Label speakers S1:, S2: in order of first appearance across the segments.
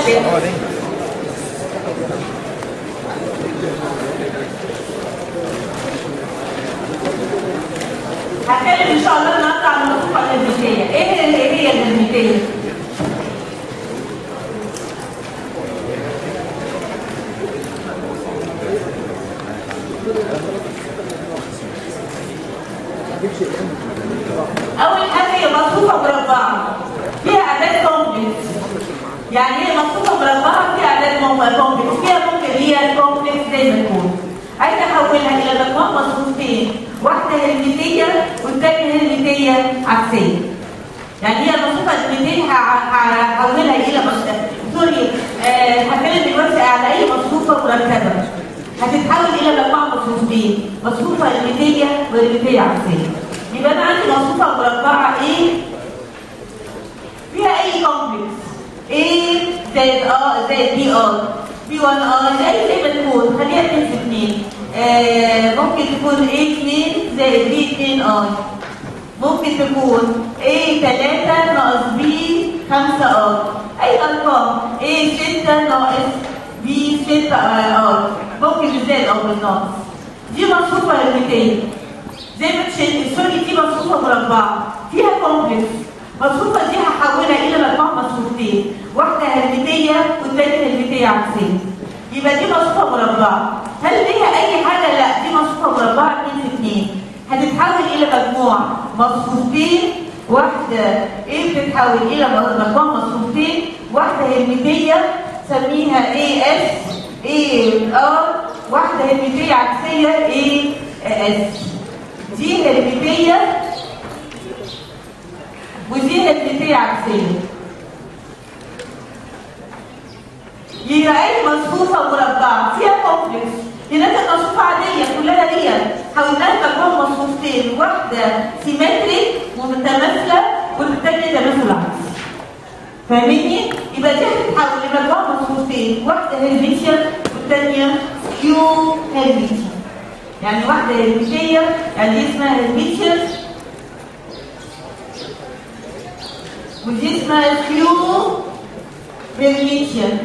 S1: شيء هتكلم ان شاء الله النهارده عن المصفوفه الهرميتيه ايه هي ايه هي الهرميتيه اول حاجه هي مصفوفه مربعه فيها اعداد كومبلكس يعني هي مصفوفه مربعه فيها اعداد كومبلكس فيها ممكن هي كومبلكس زي ما تكون عايزه احولها الى مجموعه مصفوفتين واحده هرميتيه والثانيه هرميتيه عكسيه يعني هي المصفوفه الهرميتيه هحولها الى مصفوفه سوري آه، هتكلم دلوقتي على اي مصفوفه مركبه هتتحول الى مجموعه مصفوفتين مصفوفه هرميتيه وهرميتيه عكسيه يبقى انا عندي مصفوفه مربعه ايه فيها اي كومبلكس A زائد ار زائد بي ار بي 1 ار زي زي ما تكون خليها 2 في 2 آه ممكن تكون A 2 زائد B 2 ار ممكن تكون A 3 ناقص B 5 ار اي ارقام A 6 ناقص B 6 ار ممكن بالزائد او بالناقص دي مصفوفه هرميتيه زي ما تشيل سوري دي مصفوفه مربعه فيها كومبلكس المصفوفه دي هحولها الى مجموعه مصفوفتين واحده هرميتيه والثانيه هرميتيه عكسيه يبقى دي مصفوفه مربعه هل ليها اي حاجه لا دي مصفوفه مربعه 2 في 2 هتتحول الى مجموعه مصفوفتين واحده ايه بتتحول الى مجموعه مصفوفتين واحده هرميتيه سميها اي اس اي ار واحده هرميتيه عكسيه اي اس دي هرميتيه ودي هرميتيه عكسيه يبقى اي مصفوفه مربعه فيها كومبلكس هناك مصفوفه عاديه كلها ريال حولناها مجموعه مصفوفتين واحده سيمتريك ومتماثله والثانيه تماثل عكسي فاهميني؟ يبقى دي هتتحول لمجموعه مصفوفتين واحده هرميتيا والثانيه سكيو هرميتيا يعني واحده هرميتيه يعني دي اسمها هرميتيا ودي اسمها سكيو هرميتيا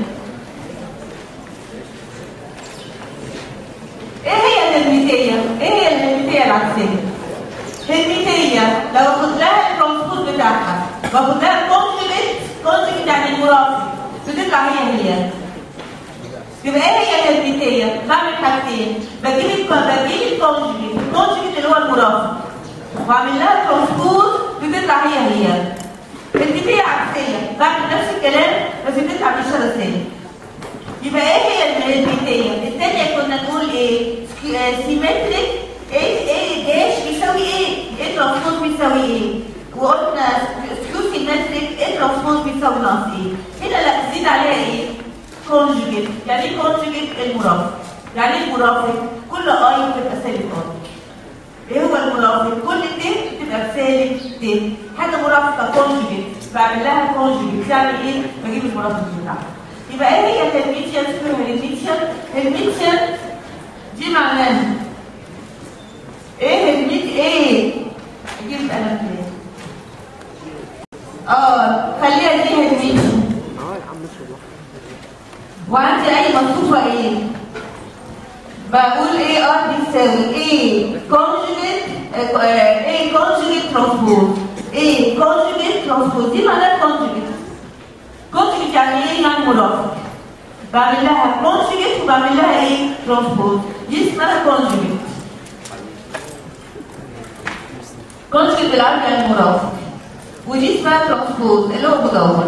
S1: ايه هي الهرميتيه؟ ايه هي الهرميتيه العكسيه؟ هرميتيه لو اخد لها الترانسبوز بتاعها باخد لها كونجكت كونجكت يعني المرافق بتطلع هي هي يبقى ايه هي الهرميتيه؟ بعمل حاجتين بجيب الك- بجيب الكونجكت الكونجكت اللي هو المرافق واعمل لها ترانسبوز بتطلع هي هي الهرميتيه عكسيه بعمل نفس الكلام بس بتطلع بالشرط الثاني يبقى ايه هي الهرميتيه؟ الثانيه كنا نقول ايه؟ سيمتريك ايه ايه داش بيساوي ايه؟ ايه ترانسبوز بيساوي ايه؟ وقلنا سكيو سيمتريك ايه ترانسبوز بيساوي ناقص ايه؟ هنا لا زيد عليها ايه؟ كونجوجيت يعني ايه كونجوجيت المرافق يعني ايه المرافق؟ كل اي بتبقى سالب اي ايه هو المرافق؟ كل ت بتبقى بسالب ت حاجه مرافقه كونجوجيت بعمل لها كونجوجيت يعني ايه؟ بجيب المرافق بتاعها يبقى ايه هي هرميتيان اسمها هرميتيان هرميتيان دي معناها ايه هرميت ايه اجيب قلم تاني اه خليها دي هرميتيان وعندي اي مصفوفه ايه بقول ايه ار بيساوي ايه كونجوجيت ايه كونجوجيت ترانسبوز ايه كونجوجيت ترانسبوز دي معناها كونجوجيت كونجكت يعني ايه يعني مرافق بعمل لها كونجكت وبعمل لها ايه ترانسبوز دي اسمها كونجكت كونجكت بالعربي يعني مرافق ودي اسمها ترانسبوز اللي هو مدور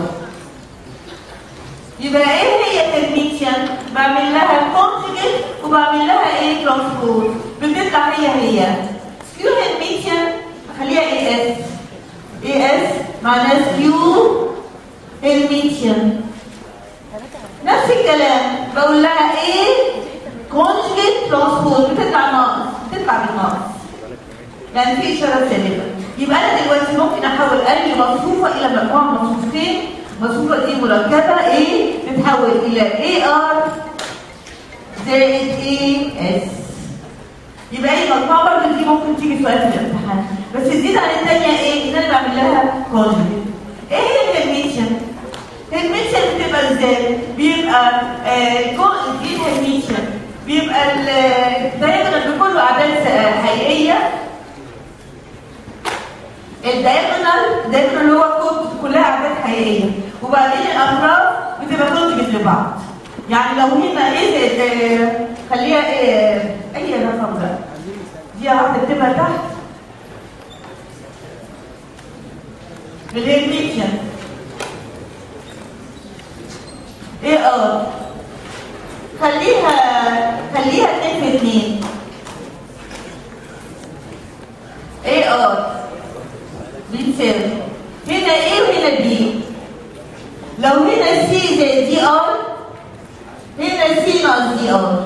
S1: يبقى ايه هي ترميتيان بعمل لها كونجكت وبعمل لها ايه ترانسبوز بتطلع هي هي سكيو هرميتيان خليها اي اس اي اس معناها سكيو هرميتيان نفس الكلام بقول لها ايه كونجكت ترانسبوز بتطلع ناقص بتطلع بالناقص يعني في اشاره سالبه يبقى انا دلوقتي ممكن احول اي مصفوفه الى مجموعه مصفوفتين المصفوفه دي مركبه ايه تتحول الى اي ار زائد اي اس يبقى اي مجموعه برضه دي ممكن تيجي سؤال في الامتحان بس تزيد عن الثانيه ايه ان انا بعمل لها كونجكت ايه هي الهرميتيان الميتشن بتبقى ازاي؟ بيبقى آه جو- دي الهرميتشن بيبقى الدايجونال بكله اعداد حقيقيه الدايجونال دايجونال اللي هو كود كلها اعداد حقيقيه وبعدين الاطراف بتبقى كونجكت لبعض يعني لو هنا ايه زي- آه، خليها ايه اي رقم بقى دي واحده بتبقى تحت اللي هي الميتشن ايه اه خليها خليها اتنين في اتنين ايه اه بيتساوي هنا ايه وهنا بي لو هنا سي زي دي ار هنا سي ناقص دي ار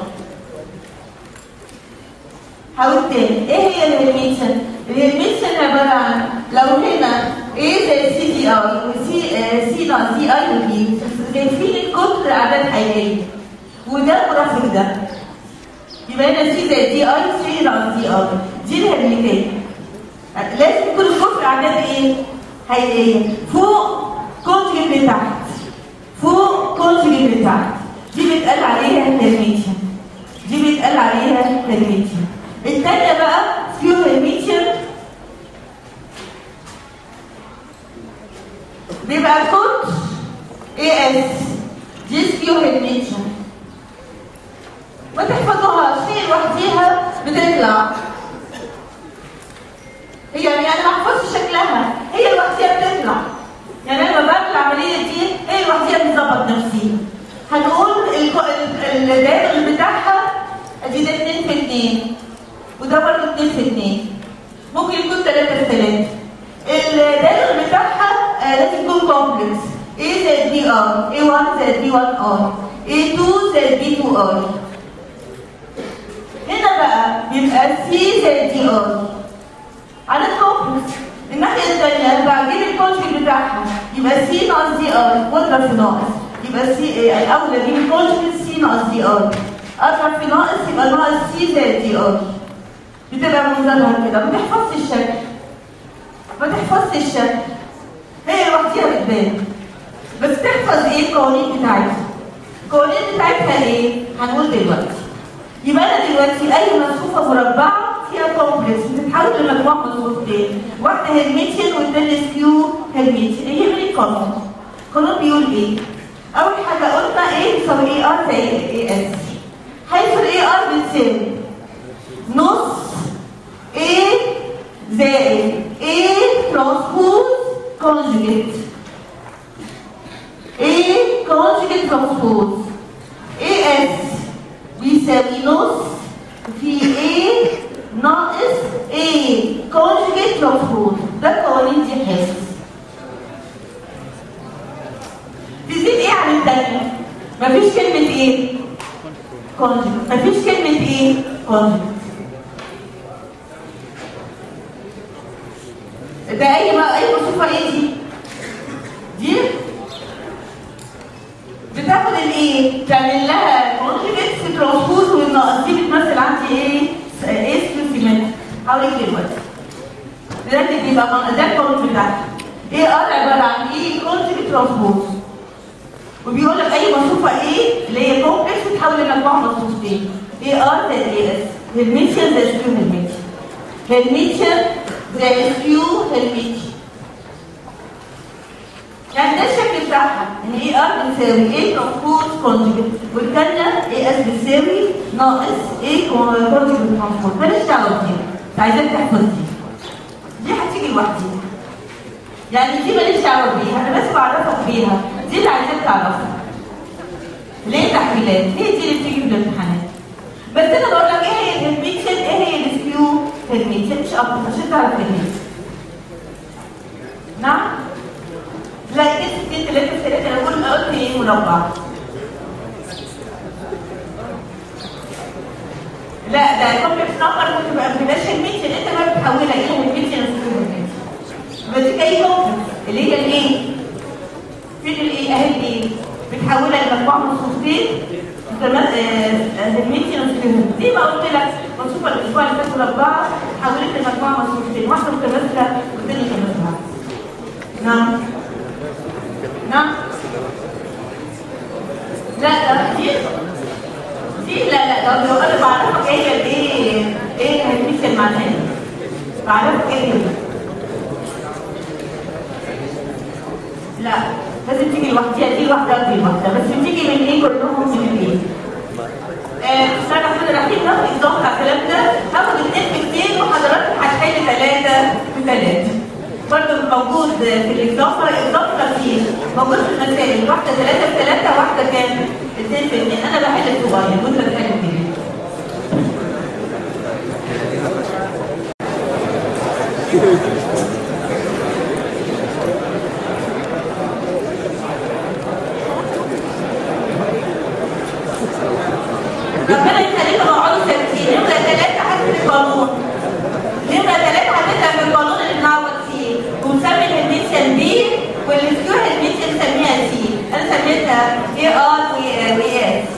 S1: هقول تاني ايه هي الهرميشن؟ الهرميشن عبارة عن لو هنا ايه زي سي دي ار وسي آه سي ناقص دي اي وبي شايفين الكتر اعداد حقيقية وده مرافق ده يبقى هنا سي زي دي اي سي ناقص دي ار دي الهرميتين لازم يكون الكفر اعداد ايه؟ حقيقيه فوق كونجكت لتحت فوق كونجكت لتحت دي بيتقال عليها هرميشن دي بيتقال عليها هرميشن الثانيه بقى فيو هرميشن بيبقى كود اي اس دي فيو هرميشن ما تحفظوهاش هي لوحديها بتطلع هي يعني انا ما احفظش شكلها هي لوحديها بتطلع يعني انا لما بعمل العمليه دي هي لوحديها بتظبط نفسي هنقول الدائرة بتاعها ادي ده 2 في 2 وده برضه 2 في 2 ممكن يكون 3 في 3 الدائرة بتاعها آه لازم يكون كومبلكس A زائد B R A1 زائد B1 R A2 زائد B2 R هنا بقى بيبقى C زائد D R على الكومبلكس الناحية الثانية بعجيب الكونجكت بتاعها يبقى سي ناقص دي ار واضرب في ناقص يبقى سي الأول أجيب الكونجكت سي ناقص دي ار أضرب في ناقص يبقى ناقص سي زائد دي ار بتبقى منظرها كده ما تحفظش الشكل ما تحفظش الشكل هي لوحديها بتبان بس تحفظ ايه القوانين بتاعتها القوانين بتاعتها ايه؟ هنقول دلوقتي يبقى انا دلوقتي اي مصفوفه مربعه فيها كومبلكس بتتحول لمجموعه مصفوفتين واحده هرميتيان والثانيه سكيو هرميتيان هي من القانون القانون بيقول ايه؟ اول حاجه قلنا ايه يساوي اي ار زي اي اس حيث الاي ار بتساوي نص ايه زائد ايه ترانسبوز كونجوجيت ايه كونجوجيت ترانسبوز اي اس بيساوي نص في A ناقص A conjugate ترانسبوز ده قوانين دي حفظ تزيد ايه عن الثانية؟ مفيش كلمة ايه؟ conjugate مفيش كلمة ايه؟ conjugate ده اي بقى اي مصفوفة ايه دي؟ دي بتاخد الايه؟ تعمل لها كونجكت في ترانسبوز والناقص دي بتمثل عندي ايه؟ ايه سبيسيمنت هوريك دلوقتي. دلوقتي بيبقى ده القانون بتاعها. ايه ار عباره عن ايه؟ كونجكت ترانسبوز. وبيقول لك اي مصفوفه ايه اللي هي كومبلكس بتتحول لمجموعه مصفوفتين. ايه ار زائد ايه اس. هرميتشن زائد سكيو هرميتشن. هرميتشن زائد سكيو هرميتشن. يعني ده الشكل بتاعها ان اي ار بتساوي ايه ترانسبوز كونجكت والثانيه اي اس بتساوي ناقص ايه كونجكت ترانسبوز ماليش دعوه بدي عايزاك تحفظ دي دي هتيجي لوحديها يعني دي ماليش دعوه بيها انا بس بعرفك بيها دي اللي عايزاك تعرفها ليه تحويلات هي دي اللي بتيجي في الامتحانات بس انا بقول لك ايه هي الهرميتشن ايه هي السكيو هرميتشن مش اكتر عشان تعرف ايه نعم لا كده ستين تلاتة في تلاتة أنا أقول قلت إيه مربع لا ده كومبلكس نمبر ممكن تبقى بلاش الميتشن أنت بقى بتحولها إيه من الميتشن للميتشن بديك أي كومبلكس اللي هي الإيه؟ فين الإيه؟ أهي الإيه؟ بتحولها لمجموعة مصفوفتين الميتشن والسكيوهن زي ما قلت لك مصفوفة الأسبوع اللي فات مربعة حولت لمجموعة مصفوفتين واحدة متماثلة والثانية متماثلة نعم نعم طب لو انا بعرفك ايه ايه ايه هيمثل معناها ايه؟ بعرفك ايه هي؟ لا لازم تيجي لوحديها دي لوحدها ودي لوحدها بس بتيجي من ايه كلهم من الايه؟ استنى احنا رايحين ناخد اكزامبل على الكلام ده هاخد اثنين في اثنين وحضراتكم هتحل ثلاثه في ثلاثه برضه موجود في الاكزامبل اكزامبل كتير موجود في المسائل واحده ثلاثه في ثلاثه واحده كام؟ اثنين في اثنين انا بحل الصغير وانت بتحل الكبير ربنا يخليكم اقعدوا ثابتين نمرة ثلاثة حسب القانون نمرة ثلاثة حسبها في القانون اللي بنعوض فيه ومسمي الهرميسيان بي والسكيور هرميسيان مسميها سي انا سميتها اي ار وي اس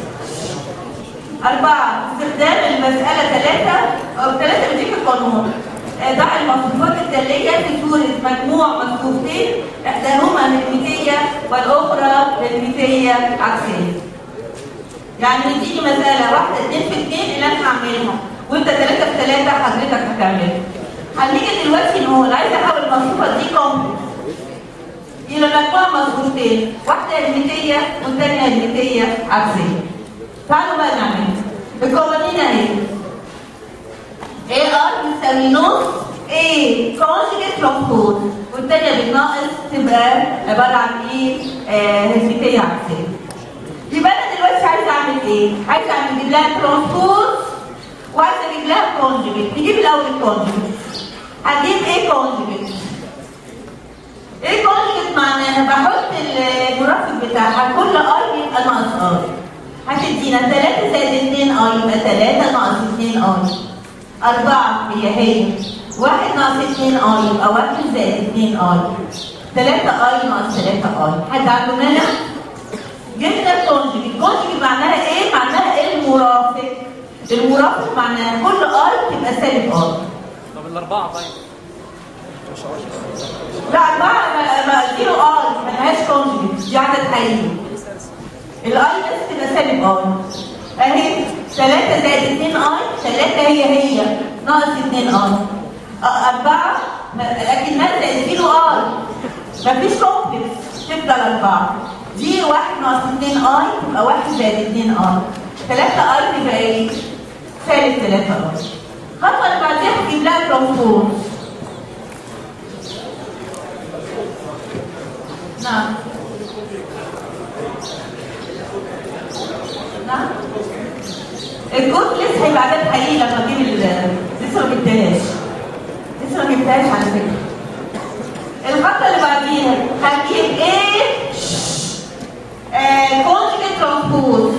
S1: أربعة استخدام المسألة ثلاثة أو ثلاثة بتيجي في القانون ضع المصروفات التالية في صورة مجموع مصروفتين إحداهما هرميتية والأخرى هرميتية عكسية. يعني يديني مسألة واحدة اتنين في اتنين اللي أنا هعملهم وأنت ثلاثة في ثلاثة حضرتك هتعملها. هنيجي دلوقتي نقول عايز أحول المصروفة دي كومبلكس إلى مجموعة مصروفتين واحدة هرميتية والثانية هرميتية عكسية. تعالوا بقى نعمل القوانين اهي اي ار بتساوي نص اي كونجكت ترانسبوز والتانية بالناقص تبقى عبارة عن ايه آه هرميتية عكسية يبقى انا دلوقتي عايزة اعمل ايه؟ عايزة اعمل اجيب لها ترانسبوز وعايزة اجيب لها كونجكت نجيب الاول الكونجكت هجيب ايه كونجكت؟ ايه كونجكت معناها بحط المرافق بتاعها كل اي يبقى ناقص اي هتدينا 3 زائد 2 اي يبقى 3 ناقص 2 اي 4 هي هي 1 ناقص 2 اي يبقى 1 زائد 2 اي 3 اي ناقص 3 اي حد عنده مانع؟ جبنا الكونجكت الكونجكت معناها ايه؟ معناها المرافق المرافق معناها كل اي تبقى سالب اي
S2: طب الأربعة طيب
S1: لا أربعة ما زيرو اي ملهاش كونجكت دي عدد حقيقي الاي بس تبقى سالب اي اهي 3 زائد 2 اي 3 هي هي ناقص 2 اي 4 لكن ما زائد 0 اي مفيش كومبلكس تفضل 4 دي 1 ناقص 2 اي تبقى 1 زائد 2 اي 3 اي تبقى ايه؟ سالب 3 اي الخطوه اللي بعديها هتجيب لها ترانسفورم نعم نعم الجزء لسه هيبقى عدد حقيقي لما اجيب ال- لسه ما جبتهاش لسه ما جبتهاش على فكره الخطوه اللي بعديها هجيب ايه آه كونجكت ترانسبوز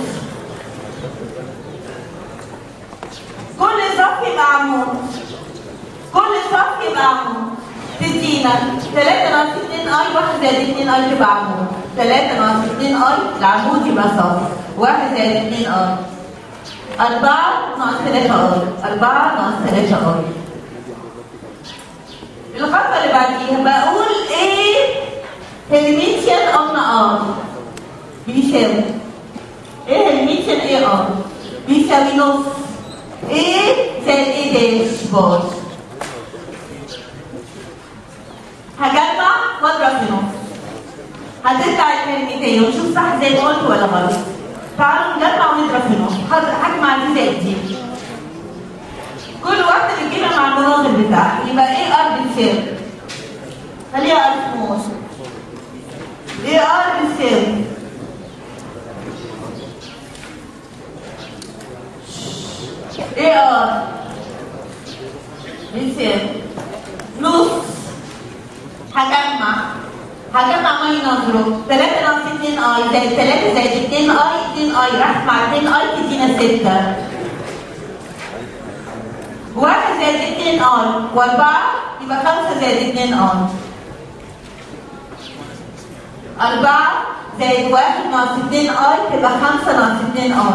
S1: كل صف يبقى عمود كل صف يبقى عمود تدينا 3 ناقص 2 اي 1 زائد 2 اي تبقى عمود 3 ناقص 2 اي العمود يبقى صف 1 زائد 2 اي 4 ناقص 3 اي 4 ناقص 3 اي الخطوه اللي بعديها بقول ايه هرميتيان او نقار بيساوي ايه هرميتيان ايه ار بيساوي نص ايه زائد ايه داش باي هجمع واضرب في نص هتطلع الهرميتية ونشوف صح زي ما قلت ولا غلط تعالوا نجمع ونضرب في نص هجمع دي زائد دي كل واحدة بتجيبها مع المناظر بتاعها يبقى ايه ار بتساوي خليها ار سمول ايه ار بتساوي ايه ار بتساوي نص هجمع هجمع ماي نظره 3 ناقص 2 اي زائد 3 زائد 2 اي 2 اي راح مع 2 اي تدينا 6 1 زائد 2 اي و4 يبقى 5 زائد 2 اي 4 زائد 1 ناقص 2 اي تبقى 5 ناقص 2 اي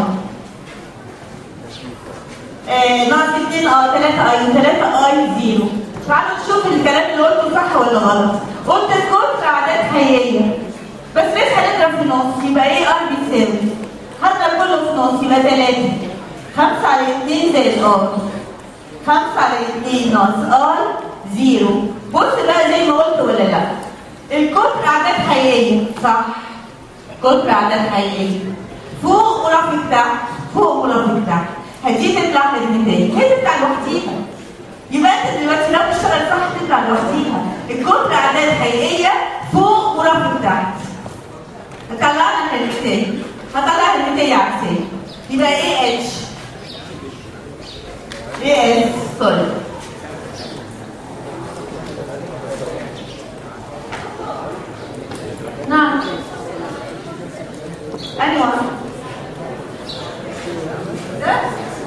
S1: آه، ناقص 2 اه 3 اي 3 اي 0 تعالوا نشوف الكلام اللي قلته صح ولا غلط قلت الكل اعداد حقيقيه بس لسه هنضرب في نص يبقى ايه ار بيساوي هضرب كله في نص يبقى 3 5 على 2 زائد ار 5 على 2 ناقص ار زيرو بص بقى زي ما قلت ولا لا الكتر اعداد حقيقيه صح كتر اعداد حقيقيه فوق مرافق تحت فوق مرافق تحت هدي تطلع كلمتين هي تطلع لوحديها يبقى انت دلوقتي لو تشتغل صح تطلع لوحديها الكتر اعداد حقيقيه فوق مرافق تحت طلعنا كلمتين هطلع كلمتين عكسيه يبقى ايه اتش ايه اس سوري نعم ايوه ده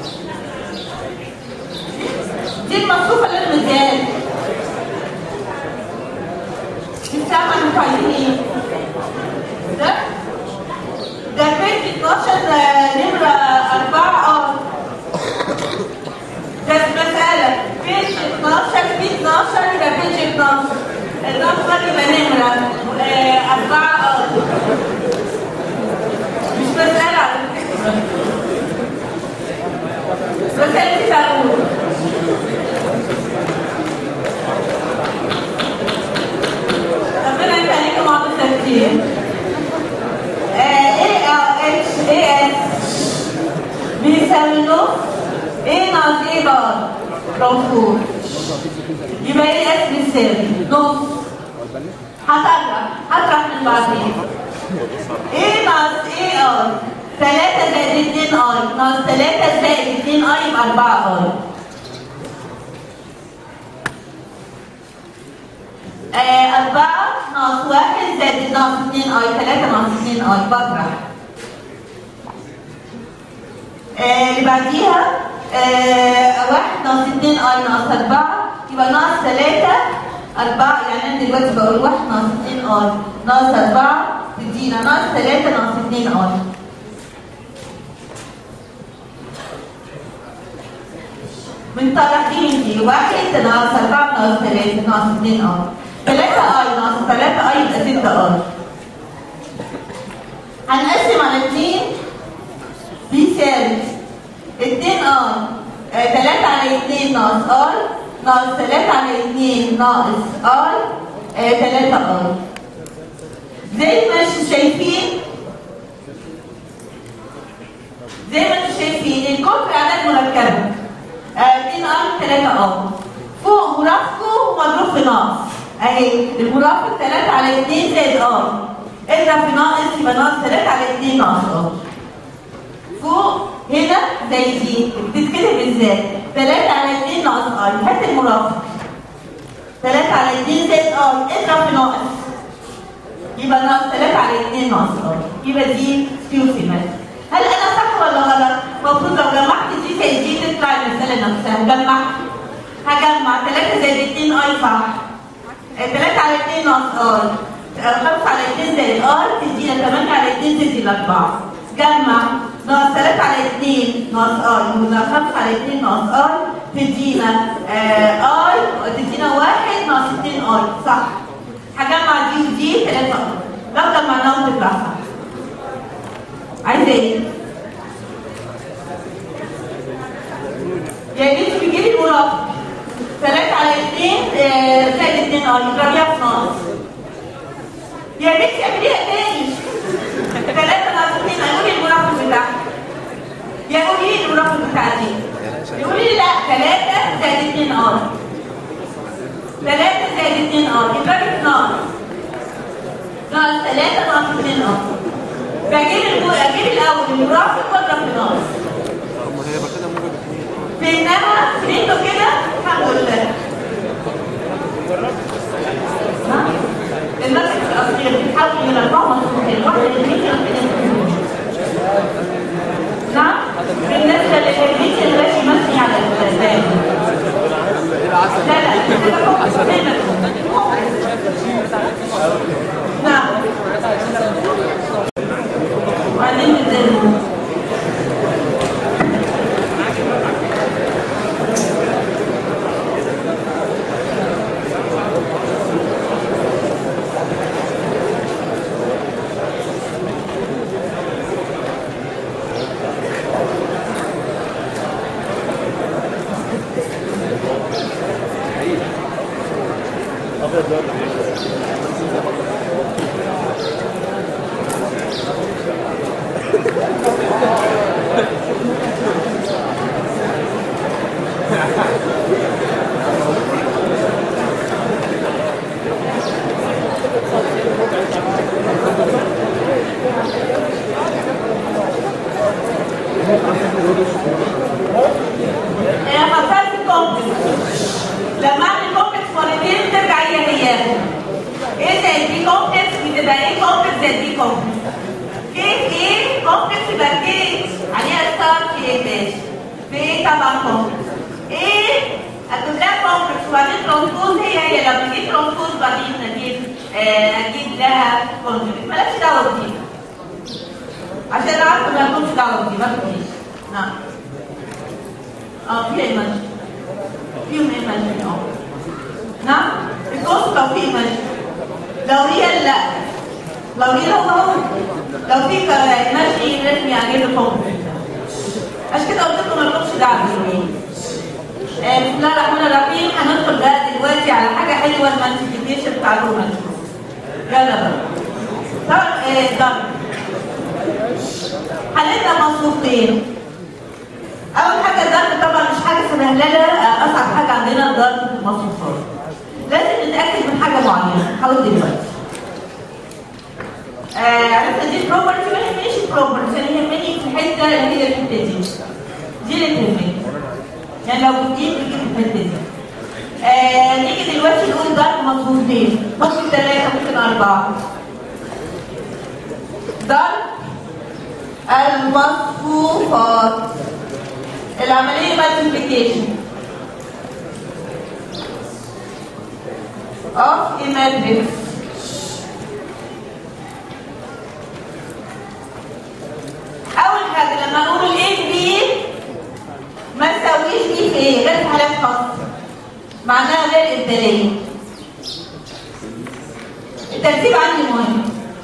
S1: دي المصروفه اللي انا مديها لك. دي الساعه انتوا عايزين ايه؟ ده ده بيج 12 آه، نمره 4 اه ده المسألة بيج 12 في 12 يبقى بيج 12 النمبر يبقى نمرة آه، 4 اه مش مسألة على فكرة مسألة تقول ربنا يخليكم مع التفكير ايه اتش ايه اس بيساوي نص ايه ناقص ايه بار مفروض يبقى ايه اس بيساوي نص هطرح هطرح من بعدين ايه ناقص ايه ار 3 زائد 2 اي ناقص 3 زائد 2 اي يبقى 4 اي آه، أربعة ناقص واحد زائد ناقص اتنين أي ثلاثة ناقص اتنين أي بطرح آه، اللي بعديها آه، واحد ناقص اتنين أي ناقص أربعة يبقى ناقص ثلاثة أربعة يعني أنا دلوقتي بقول واحد ناقص اتنين أي ناقص أربعة تدينا ناقص ثلاثة ناقص اتنين أي من طرفين دي واحد ناقص أربعة ناقص ثلاثة ناقص اتنين أي ثلاثة أي ناقص ثلاثة أي يبقى ستة أي هنقسم على اتنين بيساوي اتنين أي ثلاثة على اتنين ناقص أي ناقص ثلاثة على اتنين ناقص أي ثلاثة أي زي ما انتم شايفين زي ما انتم شايفين الكتر اعداد مركبه 2 ار 3 ار فوق مرافقه مضروب في ناقص اهي المرافق 3 على 2 زائد ار اضرب في ناقص يبقى ناقص 3 على 2 ناقص ار فوق هنا زي دي بتتكتب ازاي 3 على 2 ناقص ار هات المرافق 3 على 2 زائد ار اضرب في ناقص يبقى ناقص 3 على 2 ناقص ار يبقى دي سكيوسيمال هل انا صح ولا غلط؟ المفروض لو جمعت دي زي دي تطلع المساله نفسها جمع هجمع 3 زائد 2 اي صح 3 على 2 ناقص ار 5 على 2 زائد ار تدينا 8 على 2 تدي 4 جمع ناقص 3 على 2 ناقص ار يبقى 5 على 2 ناقص ار تدينا اي تدينا 1 ناقص 2 ار صح هجمع دي ودي 3 ار لو جمعناهم تطلع صح عايزه ايه؟ يا ريت بيجي لي مرافق 3 على 2 زائد 2 اه يضربيها في ناقص يا ريت اعمليها تاني 3 ناقص 2 هيقول لي المرافق بتاعها يا قولي لي المرافق بتاع دي يقول لي لا 3 زائد 2 اه 3 زائد 2 اه يضربي في ناقص ناقص 3 ناقص 2 اه بجيب الجو... اجيب الاول المرافق واضرب في ناقص
S2: طب ما هي يبقى كده موجب اتنين
S1: بينما فهمتوا كده الحمد لله ها؟ المسك الاصلي بتحاول من اربعه مصروفين واحده للميتي نعم بالنسبه للميتي اللي ماشي ماشي على الاسباب لا لا كده فوق نعم وبعدين بتزيد ايه ماشي في ايه طبعا كومبلكس ايه اكتب لها كومبلكس وبعدين ترانسبوز هي هي لما اجيب ترانسبوز بعدين اجيب آه اجيب لها كومبلكس مالكش دعوه بدي عشان عارفه ما لكمش دعوه بدي ما تقوليش نعم اه في ايماجن فيهم ايماجن اه نعم الكورس لو في ايماجن لو هي لا لو هي لو هو لو في ايماجن لازم يعجب الكومبلكس عشان كده قلت لكم ما لكمش دعوه بيه آه، بسم الله الرحمن الرحيم هندخل بقى دلوقتي على حاجه حلوه المالتيبيكيشن بتاع الرومان يلا بقى طبعا آه، ضرب حللنا مصروفين اول حاجه الضرب طبعا مش حاجه سهله آه، اصعب حاجه عندنا الضرب في المصروفات لازم نتاكد من حاجه معينه حاول دلوقتي آه، عرفت دي بروبرتي ما يهمنيش البروبرتي انا يهمني في الحته اللي هي الحته دي دي اللي تهمني يعني لو بتجيب بتجيب الحته دي آه نيجي دلوقتي نقول ضرب مصروفين ممكن ثلاثه ممكن اربعه ضرب المصفوفات العمليه مالتيبيكيشن of a matrix اول حاجه لما نقول الايه بي ما تساويش دي في ايه غير في حالات خاصه معناها غير ابداليه الترتيب عندي مهم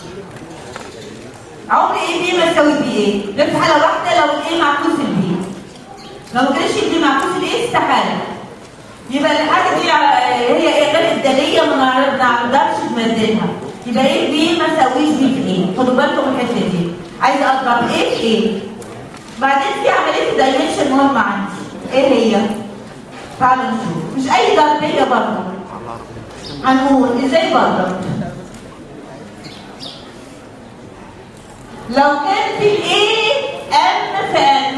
S1: عمر ايه بي ما تساوي بي ايه غير في حاله واحده لو الايه معكوس البي لو ما كانش البي معكوس الايه استحاله يبقى الحاجه دي ع- هي ايه غير ابداليه ما نعرف- ما نقدرش نمددها يبقى ايه بي ما تساويش بي في ايه خدوا بالكم من الحته دي عايزه اضرب ايه في ايه بعدين في عمليه الدايمنشن مهمه عندي ايه هي تعالوا نشوف مش اي ضربيه برضه هنقول ازاي بضرب لو كان في الايه ام في ان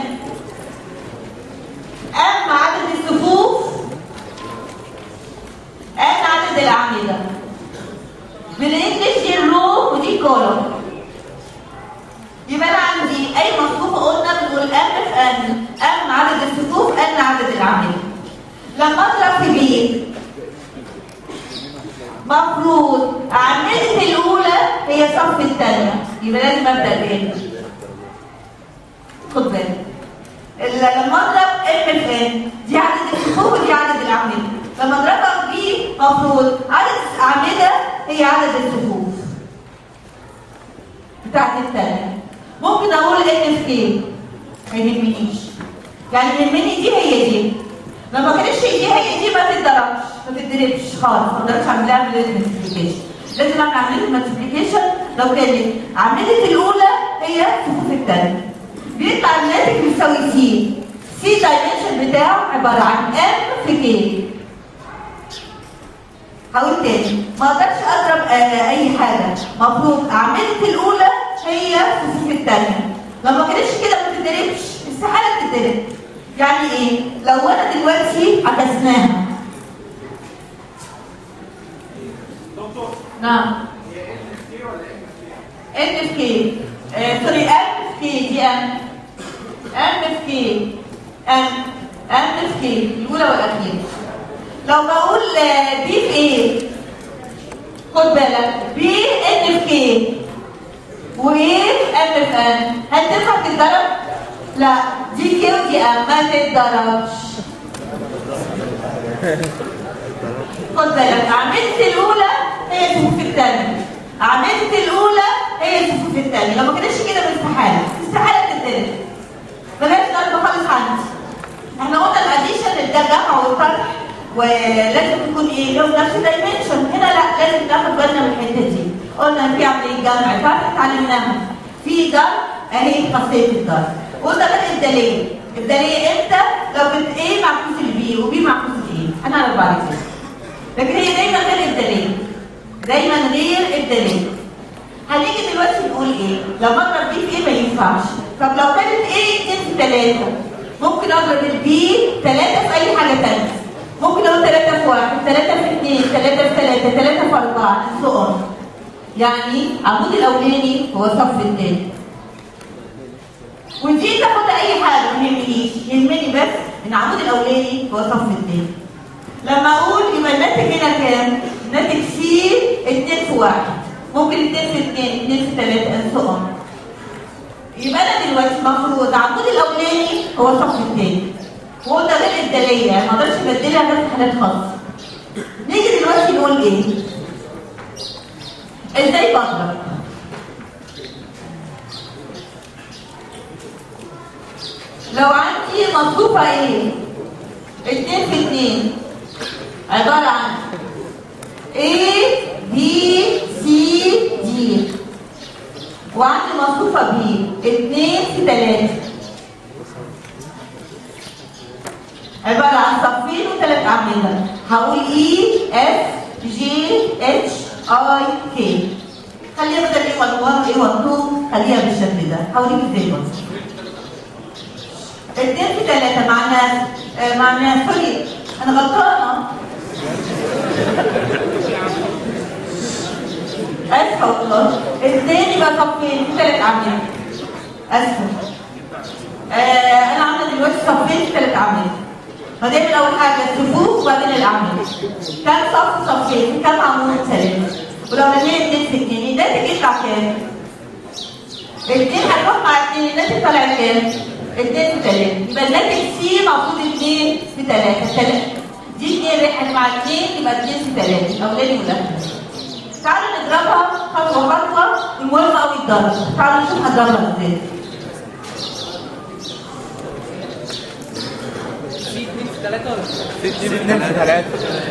S1: ام عدد الصفوف ان عدد الاعمده بالانجلش دي الرو ودي كولوم يبقى انا عندي اي مصفوفه قلنا بنقول ام في ان ام عدد الصفوف ان عدد الاعمده لما اضرب في بي مفروض اعمده الاولى هي صف الثانيه يبقى لازم ابدا بايه خد بالك ال- لما اضرب ام في ان دي عدد الصفوف ودي عدد الاعمده لما اضربها بي مفروض عدد الاعمده هي عدد الصفوف بتاعت الثانيه ممكن اقول ان في كي ما يهمنيش يعني يهمني دي هي دي لما كانتش دي هي دي ما تتضربش ما تتضربش خالص ما اقدرش اعمل لها عمليه مالتيبيكيشن لازم اعمل عمليه مالتيبيكيشن لو كانت عمليه الاولى هي صفوف الثانيه بيطلع الناتج بيساوي سي سي دايمنشن بتاعه عباره عن ام في كي هقول تاني ما اقدرش اضرب آه اي حاجه مفروض عمليه الاولى هي صفوف الثانيه لو ما كانتش كده ما تتضربش استحاله تتضرب يعني ايه لو انا دلوقتي عكسناها نعم ان في كي آه، سوري ام في كي دي ام ام في كي ام ام في كي الاولى والاخيره لو بقول آه، بي في ايه خد بالك بي ان في كي وايه ام في ان هل تنفع تتضرب؟ لا دي كي ودي ام ما تتضربش خد بالك عملت الاولى هي صفوف الثانيه عملت الاولى هي صفوف الثانيه لو ما كانتش كده استحاله استحاله تتضرب بلاش ضرب خالص عندي احنا قلنا الاديشن ده جمع والطرح ولازم يكون ايه لهم نفس دايمنشن هنا لا لازم ناخد بالنا من الحته دي قلنا في عمليه جمع طرح اتعلمناها في ضرب اهي خاصيه الضرب قلنا بقى الداليه الداليه امتى لو كانت ايه معكوس البي وبي معكوس الايه هنعرف بعد كده لكن هي دايما غير الداليه دايما غير الداليه هنيجي دلوقتي نقول ايه لو بضرب بي في ايه ما ينفعش طب لو كانت ايه 2 في 3 ممكن اضرب البي 3 في اي حاجه ثانيه ممكن اقول 3 في 1 3 في 2 3 في 3 3 في 4 سؤال يعني العمود الاولاني هو الصف الثاني ودي تاخد اي حاجه ما يهمنيش العمود الاولاني هو صف اثنين لما اقول يبقى الناتج هنا كام؟ ناتج سي 2 في 1 ممكن 2 في 2 2 في 3 and so on يبقى انا دلوقتي المفروض العمود الاولاني هو الصف الثاني وهو ده غير الداليه يعني ما اقدرش ابدلها غير في حالات خاصه نيجي دلوقتي نقول ايه؟ ازاي بضرب؟ لو عندي مصروفة ايه؟ اتنين في اتنين عبارة عن A B C D وعندي مصروفة B اتنين في تلاتة عبارة عن صفين وثلاث أعمدة هقول E F G H I K خليها بدل ايه 1 1 ايه 1 2 خليها بالشكل ده هوريك ازاي برضه اتنين في ثلاثة معناه آه، معناه سوري أنا غلطانة آسفة والله اتنين يبقى صفين في ثلاث أعمال آسفة آه أنا عاملة دلوقتي صفين في ثلاث أعمال فدايما أول حاجة الصفوف وبعدين الأعمال كام صف صفين كام عمود ثلاثة ولو ملينا اتنين في اتنين الناتج يطلع كام؟ اتنين هنروح مع اتنين الناتج طالع كام؟ اتنين في تلاتة يبقى الناتج سي المفروض اتنين في تلاتة تلاتة دي اتنين ريحة مع اتنين يبقى اتنين في تلاتة الأولاني والأخير تعالوا نضربها خطوة خطوة المهم قوي الضرب تعالوا نشوف هنضربها ازاي
S2: ستة اتنين في ثلاثة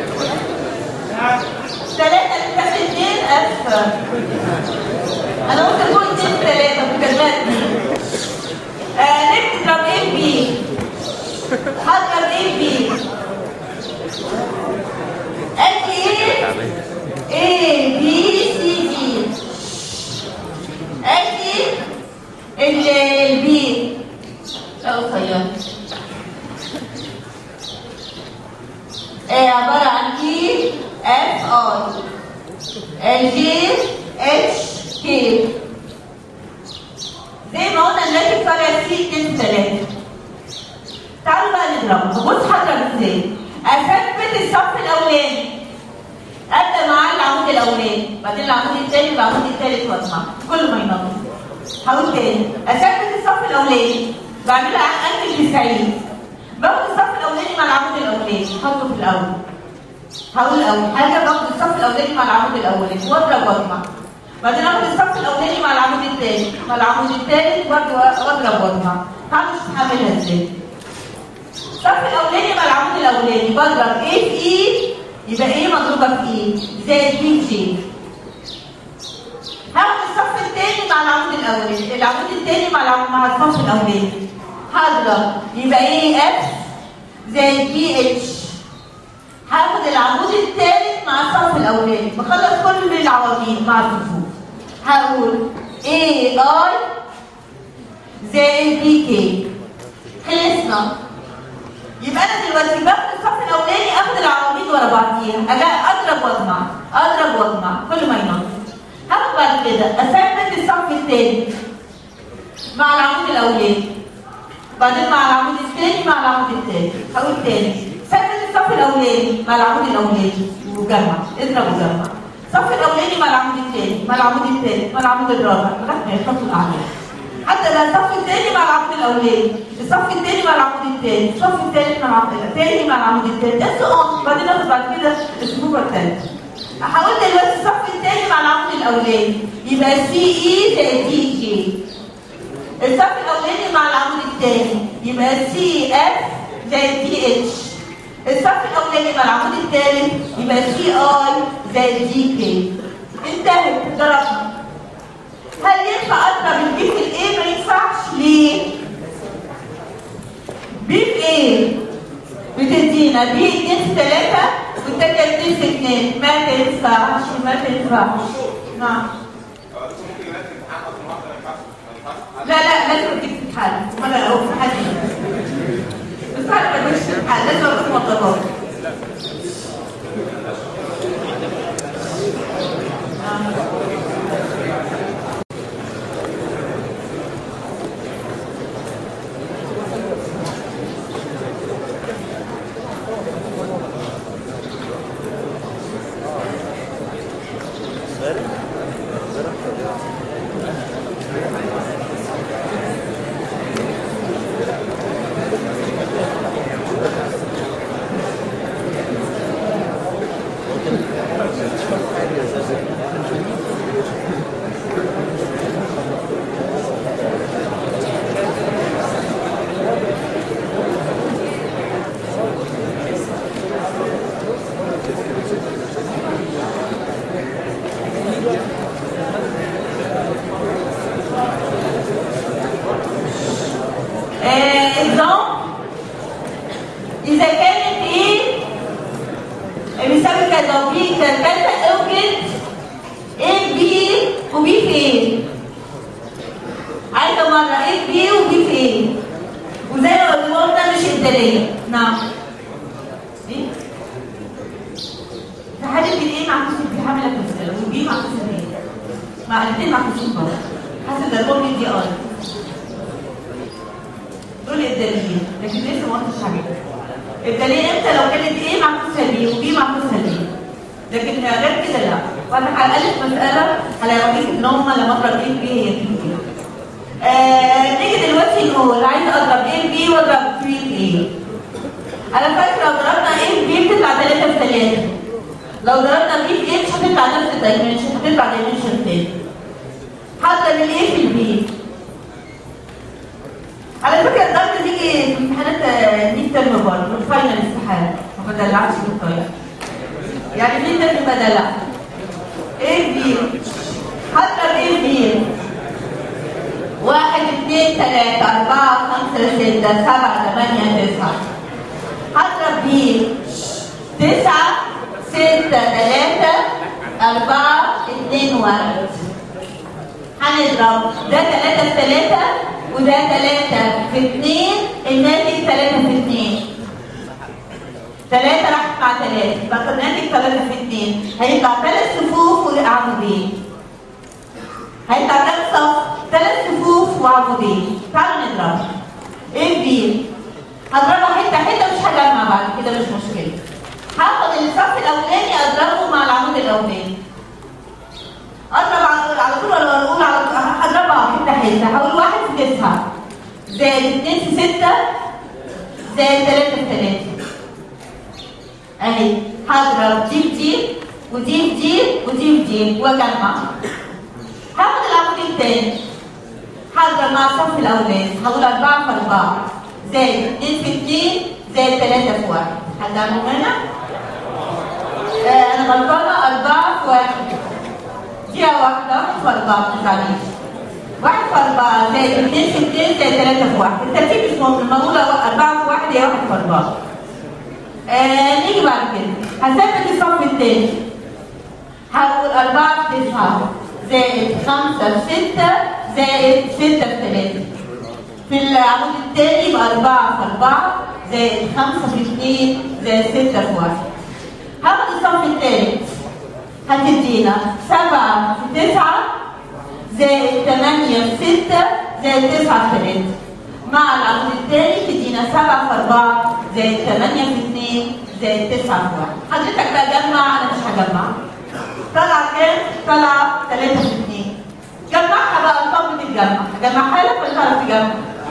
S1: ثلاثة بس اتنين اف انا قلت اقول اتنين في ثلاثة مكالمات دي آه نضرب ايه بي هضرب ايه بي ادي ايه A B C D ادي ال البي قصير عبارة عن E F I ال G H K زي ما قلنا الناتج طالع سي 2 3 تعالوا بقى نضربها بص هضرب ازاي اثبت الصف الاولاني ابدا مع العمود الاولاني بعدين العمود الثاني والعمود الثالث واطلع كل ما ينقص هقول تاني اثبت الصف الاولاني بعملها عن انجل 90 باخد الصف الاولاني مع العمود الاولاني حطه في الاول هقول الاول حاجه باخد الصف الاولاني مع العمود الاولاني واضرب واطلع بعدين اخد الصف الاولاني مع العمود الثاني مع العمود الثالث برضه واضرب واطلع تعالوا نشوف هعملها ازاي الصف الاولاني مع العمود الاولاني بضرب ايه في ايه يبقى ايه مضروبه في ايه زائد بي جي هاخد الصف الثاني مع العمود الاولاني العمود الثاني مع العمود مع الصف الاولاني هضرب يبقى ايه اف زائد بي اتش هاخد العمود الثالث مع الصف الاولاني بخلص كل العواميد مع الصفوف هقول اي اي زائد بي كي خلصنا يبقى انا دلوقتي باخد الصف الاولاني اخد العواميد ورا بعضيها اجي اضرب واجمع اضرب واجمع كل ما ينقص هاخد بعد كده اثبت الصف الثاني مع العمود الاولاني بعدين مع العمود الثاني مع العمود الثاني هقول تاني ثبت الصف الاولاني مع العمود الاولاني وجمع اضرب وجمع الصف الاولاني مع العمود الثاني مع العمود الثالث مع العمود الرابع لغايه ما يخلصوا الاعمال حتى ده الصف الثاني مع العمود الاولاني الصف الثاني مع العمود الثاني الصف الثالث مع العمود الثاني مع العمود الثالث ده سؤال بعدين اخد بعد كده الصفوف الثالثه هقول دلوقتي الصف الثاني مع العمود الاولاني يبقى سي اي زائد دي جي الصف الاولاني مع العمود الثاني يبقى سي اف زائد دي اتش الصف الاولاني مع العمود الثالث يبقى سي اي زائد دي كي انتهت ضربنا هل ينفع اضرب البي في الايه ما ينفعش ليه بي في ايه بتدينا بي 2 في 3 والتانية 2 في 2 ما تنفعش ما تنفعش نعم لا لا لازم تجيب امتحان ولا او امتحان بس انا ما بديش امتحان لازم اروح مطلبات اكزامبل اذا كانت ايه بيساوي كذا وبي كذا اوجد ايه بي وبي فين عايزه مره ايه بي وبي فين وزي ما قلنا مش ابداليه نعم ايه في حالة الايه معكوس البي هعمل لك مسألة والبي معكوس البي مع الاثنين معكوسين برضه حسب ضربهم دي ار دول ابداليين لكن لسه ما قلتش حاجه ابداليه امتى لو كانت ايه معكوسها بي وبي معكوسها بي لكن غير كده لا وانا هقلب مسألة هلاقيك ان هم لما اضرب ايه بي هي بي بي آه نيجي دلوقتي نقول عايز اضرب ايه بي واضرب بي ايه انا فاكره لو ضربنا ايه بي بتطلع 3 في 3 لو ضربنا بي في ايه مش هتطلع نفس الدايمنشن هتطلع دايمنشن تاني هضرب الايه في البي على فكره الضرب بيجي في امتحانات ميد ترم برضه الفاينل استحاله ما بدلعش في الطريقه يعني ميد ترم بدلع ايه بي هضرب ايه بي واحد اثنين ثلاثة أربعة خمسة ستة سبعة ثمانية تسعة هضرب بيه تسعة ستة ثلاثة أربعة اثنين واحد هنضرب ده ثلاثة في ثلاثة وده ثلاثة في اثنين الناتج ثلاثة في اثنين ثلاثة راحت مع ثلاثة يبقى الناتج ثلاثة في اثنين هيطلع ثلاث صفوف وعمودين هيطلع كام صف؟ ثلاث صفوف وعمودين تعالوا نضرب ايه بي هضربها حته حته مش هجمع بعد كده مش مشكله هاخد الصف الاولاني اضربه مع العمود الاولاني اضرب على على طول ولا اقول على طول هضربها حته حته هقول واحد في تسعه زائد اثنين في سته زائد ثلاثه في ثلاثه اهي هضرب دي في دي ودي في دي ودي في دي واجمع هاخد العمود الثاني هضرب مع الصف الاولاني هقول 4 في 4 زائد 2 في 2 زائد 3 في 1 حد عنده هنا؟ آه انا غلطانه 4 في 1 دقيقة واحدة 1 في 4 ما تزعليش 1 في 4 زائد 2 في 2 زائد 3 في 1 الترتيب مش مهم المقولة 4 في 1 هي 1 في 4 آه نيجي بعد كده هثبت الصف الثاني هقول 4 في 9 زائد 5 في 6 زائد 6 في 3 في العمود الثاني يبقى 4 في 4 زائد 5 في 2 زائد 6 في 1 هاخد الصف الثالث هتدينا 7 في 9 زائد 8 في 6 زائد 9 في 3 مع العمود الثاني تدينا 7 في 4 زائد 8 في 2 زائد 9 في 1 حضرتك بقى جمع انا مش هجمع طلع كام؟ طلع 3 في 2 جمعها بقى ارقام بتتجمع جمعها لك ولا تعرف تجمع؟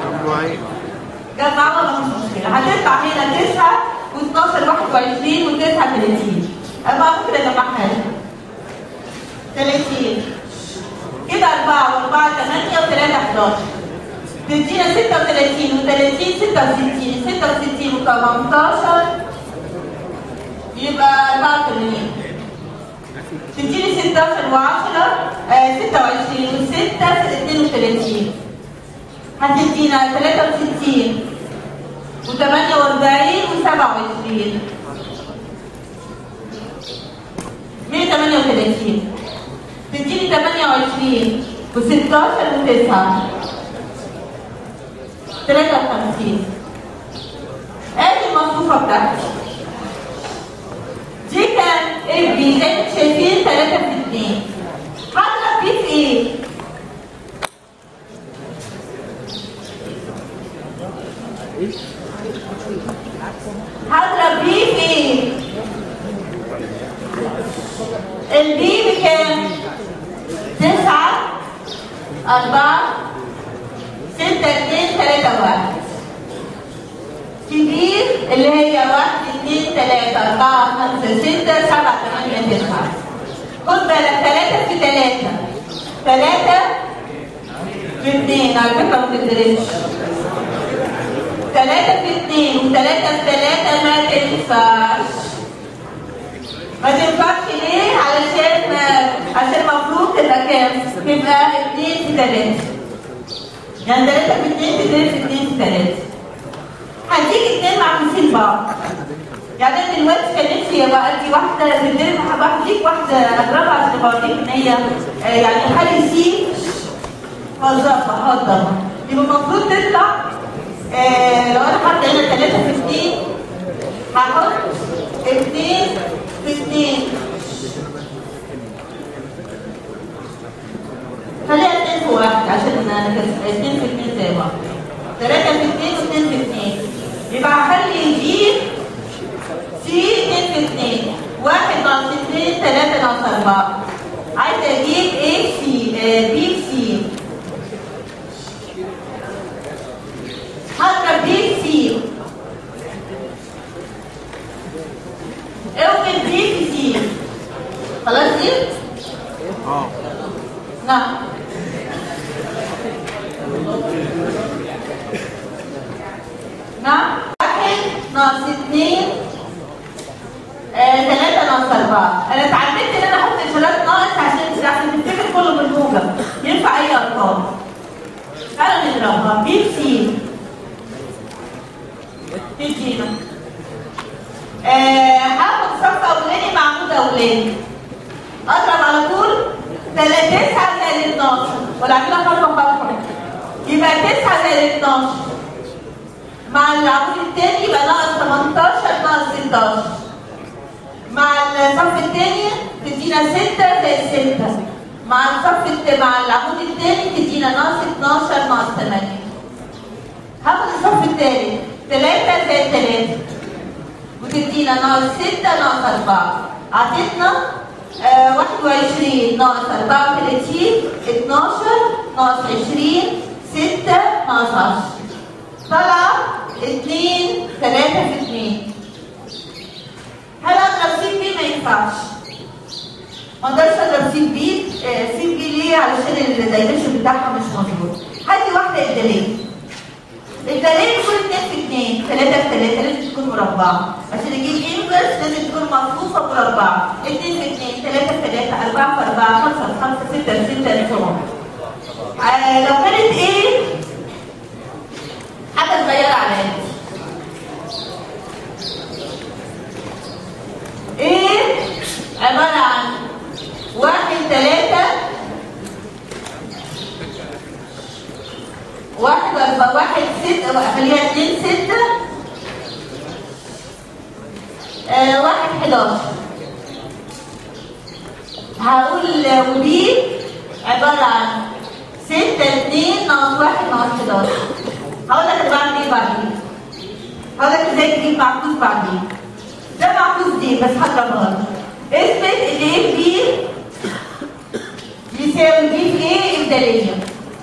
S1: جمعها ولا مش مشكله هتطلع هنا 9 و12 21 و9 30 اما ممكن اجمعها لك 30 كده 4 و4 8 و3 11 تدينا 36 و30 66 66 و18 يبقى 84 تديني 16 و10 آه 26 و6 32 هتدينا 63 و48 و27 138 تديني 28 و16 و9 53 ادي المصفوفه بتاعتي دي كان ايه بي زي ما شايفين 3 في 2 هضرب بي في ايه؟ هضرب بي في ايه؟ البي بكام؟ 9 4 6 2 3 1 كبير اللي هي 1 2 3 4 5 6 7 8 9 خد بالك 3 في 3 3 في 2 على فكره ما تقدرش 3 في 2 و3 في 3 ما تنفعش ما تنفعش ليه؟ علشان عشان المفروض تبقى كام؟ تبقى 2 في 3 يعني 3 في 2 في 3 في 2 في 3 هديك اتنين معكوسين بعض يعني انا دلوقتي كان نفسي ابقى ادي واحده تدرب هديك واحده اضربها عشان اوريك ان هي آه، يعني حل سي فظبط هضم يبقى المفروض تطلع آه، لو انا حاطه هنا 3 في 2 هحط 2 في 2 خليها 2 في 1 عشان انا 2 في 2 زي بعض 3 في 2 و2 في 2 يبقى هخلي دي سي 2 في 2 1 ناقص 2 3 ناقص 4 عايزه اجيب ايه سي بي سي هضرب بي سي اوجد بي في سي خلاص دي؟
S2: اه
S1: نعم نعم واحد ناقص اثنين آه، ثلاثة ناقص أربعة أنا اتعلمت إن أنا أحط إشارات ناقص عشان عشان تفتكر كله بالموجب ينفع أي أرقام تعالوا نضربها بي سي تدينا آه، هاخد صف أولاني مع عمود أولاني اضرب على طول 3 9 زائد 12 ولا اعملها خطوه خطوه يبقى 9 زائد 12 مع العمود الثاني يبقى ناقص 18 ناقص 16 مع الصف الثاني تدينا 6 زائد 6 مع الصف الت- مع العمود الثاني تدينا ناقص 12 ناقص 8 هاخد الصف الثالث 3 زائد 3 وتدينا ناقص 6 ناقص 4 عطتنا آه 21 ناقص 34 12 ناقص 20 6 ناقص 10 طلع 2 3 في 2 هل اضرب سي بي ما ينفعش ما اقدرش اضرب سي بي آه سي بي ليه علشان الدايمنشن بتاعها مش مظبوط هاتي واحده ابداليه الدليل يكون 2 في 2 3 في 3 لازم تكون مربعة عشان اجيب انفرس لازم تكون مصفوفة مربعة 2 في 2 3 في 3 4 في 4 5 في 5 6 في 6 نفهم آه لو كانت ايه حاجة صغيرة على قد ايه عبارة عن واحد ثلاثة واحد أربعة واحد ستة خليها اتنين ستة آه واحد حداشر هقول ودي عبارة عن ستة اتنين ناقص واحد ناقص حداشر هقول لك انا بعمل ايه بعدين هقول لك ازاي تجيب معكوس بعدين ده معكوس دي بس هضربها لك اثبت ان ايه بي يساوي بي في ايه ابداليه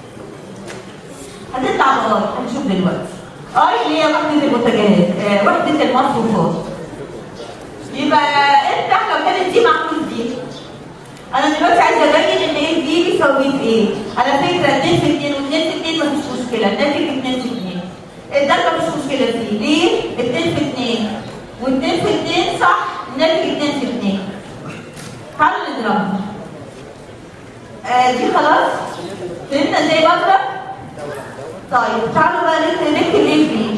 S1: هتطلع بغلط هنشوف دلوقتي اي اللي هي وحده المنتجات آه وحده المصروفات يبقى افتح لو كانت دي معكوس دي انا دلوقتي عايزه ابين ان ايه دي بيساوي في ايه على فكره 2 في 2 و2 في 2 مفيش مشكله الناتج 2 في 2 الضربه مش مشكله فيه ليه 2 في 2 و2 في 2 صح الناتج 2 في 2 تعالوا نضربها آه دي خلاص فهمنا ازاي بضرب طيب تعالوا بقى نكتب نكتب ايه فيه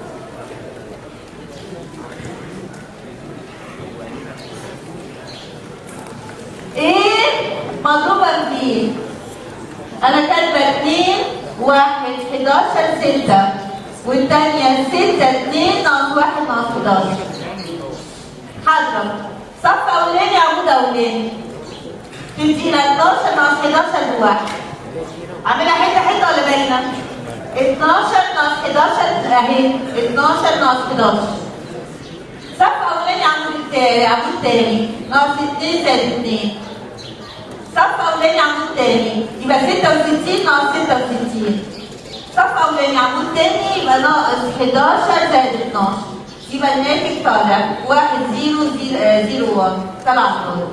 S1: ايه مضروبة في انا كاتبة 2 1 11 6 والتانية 6 2 ناقص 1 ناقص 11 هضرب صف اولاني عمود اولاني تدينا 12 ناقص 11 بواحد عاملها حته حته ولا باينه؟ 12 ناقص 11 اهي 12 ناقص 11 صف اولاني عمود التا- عمود تاني ناقص 2 زائد 2 صف اولاني عمود تاني يبقى 66 ناقص 66 صف اولاني عمود تاني يبقى ناقص 11 زائد 12 يبقى الناتج طالع 1 0 0 1 طلع صفر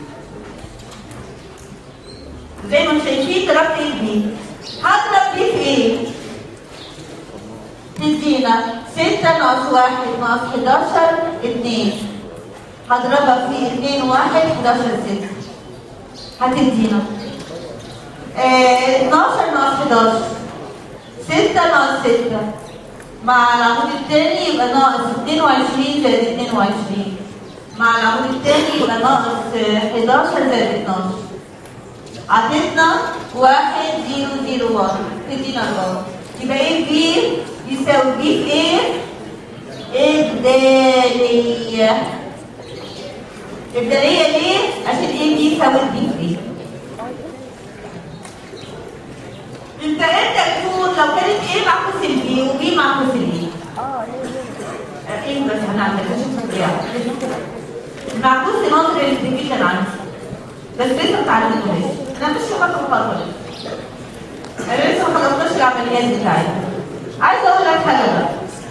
S1: زي ما انتم شايفين ضربت ايه بيه هضرب دي في ايه تدينا 6 ناقص 1 ناقص 11 2 هضربها في 2 1 11 6 هتدينا آه 12 ناقص 11 6 ناقص 6 مع العمود الثاني يبقى ناقص 22 زائد 22 مع العمود الثاني يبقى ناقص آه، 11 زائد 12 عطتنا 1 0 0 1 تدينا 4 يبقى ايه بي يساوي بي في ايه؟ إبدالية إبدالية ليه؟ عشان ايه بي يساوي بي في ايه؟ انت امتى تكون لو كانت ايه معكوس البي وبي معكوس الايه؟ ايه بس هنعمل عشان تطلع معكوس نظر الديفيجن عندي بس لسه ما اتعلمتوش انا مش فاكره خالص انا لسه ما خلصتش العمليات بتاعتي عايزه اقول لك حاجه بقى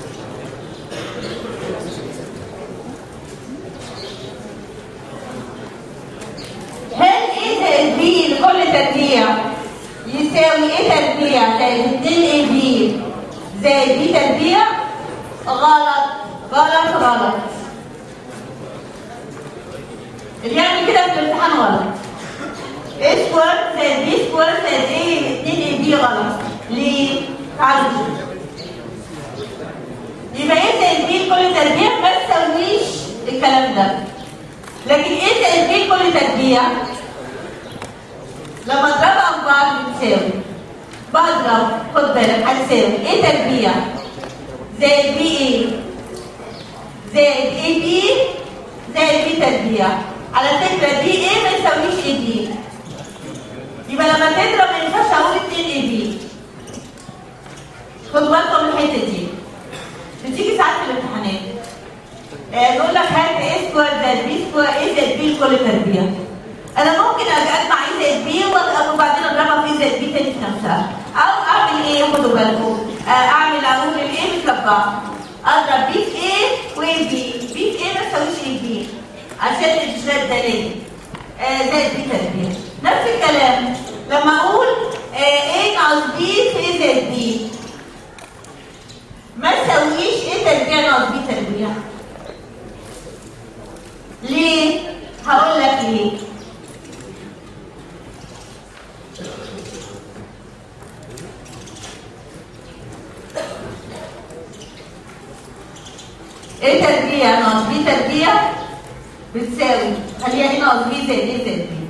S1: هل ايه زائد بي لكل تربيع يساوي ايه تربيع زائد 2 ايه بي زائد بي تربيع غلط غلط غلط اللي يعمل كده في الامتحان غلط ايه سكوير زائد بي سكوير زائد ايه 2 ايه بي غلط ليه؟ تعالوا نشوف يبقى ايه زائد بي لكل تربيع ما تساويش الكلام ده لكن ايه زائد بي لكل تربيع لما اضربها في بعض بتساوي بضرب خد بالك هتساوي ايه تربيع زائد بي ايه زائد ايه بي زائد بي تربيع على فكره دي ايه ما يساويش ايه بي يبقى لما تضرب ما ينفعش اقول 2 ايه بي خد بالكم من الحته دي بتيجي ساعات في الامتحانات آه، يقول لك هات ايه سكوير زائد بي سكوير ايه زائد بي لكل تربيع انا ممكن اجي اجمع ايه زائد بي وبعدين اضربها في زائد بي تاني في نفسها او اعمل ايه خدوا بالكم آه، اعمل اقول الايه متربعه اضرب بي في ايه وايه بي بي في ايه ما تساويش ايه بي عشان الاشتراك ده ليه آه، زائد بي تربيع نفس الكلام لما اقول آه، ايه ناقص بي في ايه زائد بي ما تساويش ايه تربيع ناقص بي تربيع ليه؟ هقول لك ليه ايه تربيع ناقص بي تربيع بتساوي خليها ايه ناقص بي زائد ايه زائد بي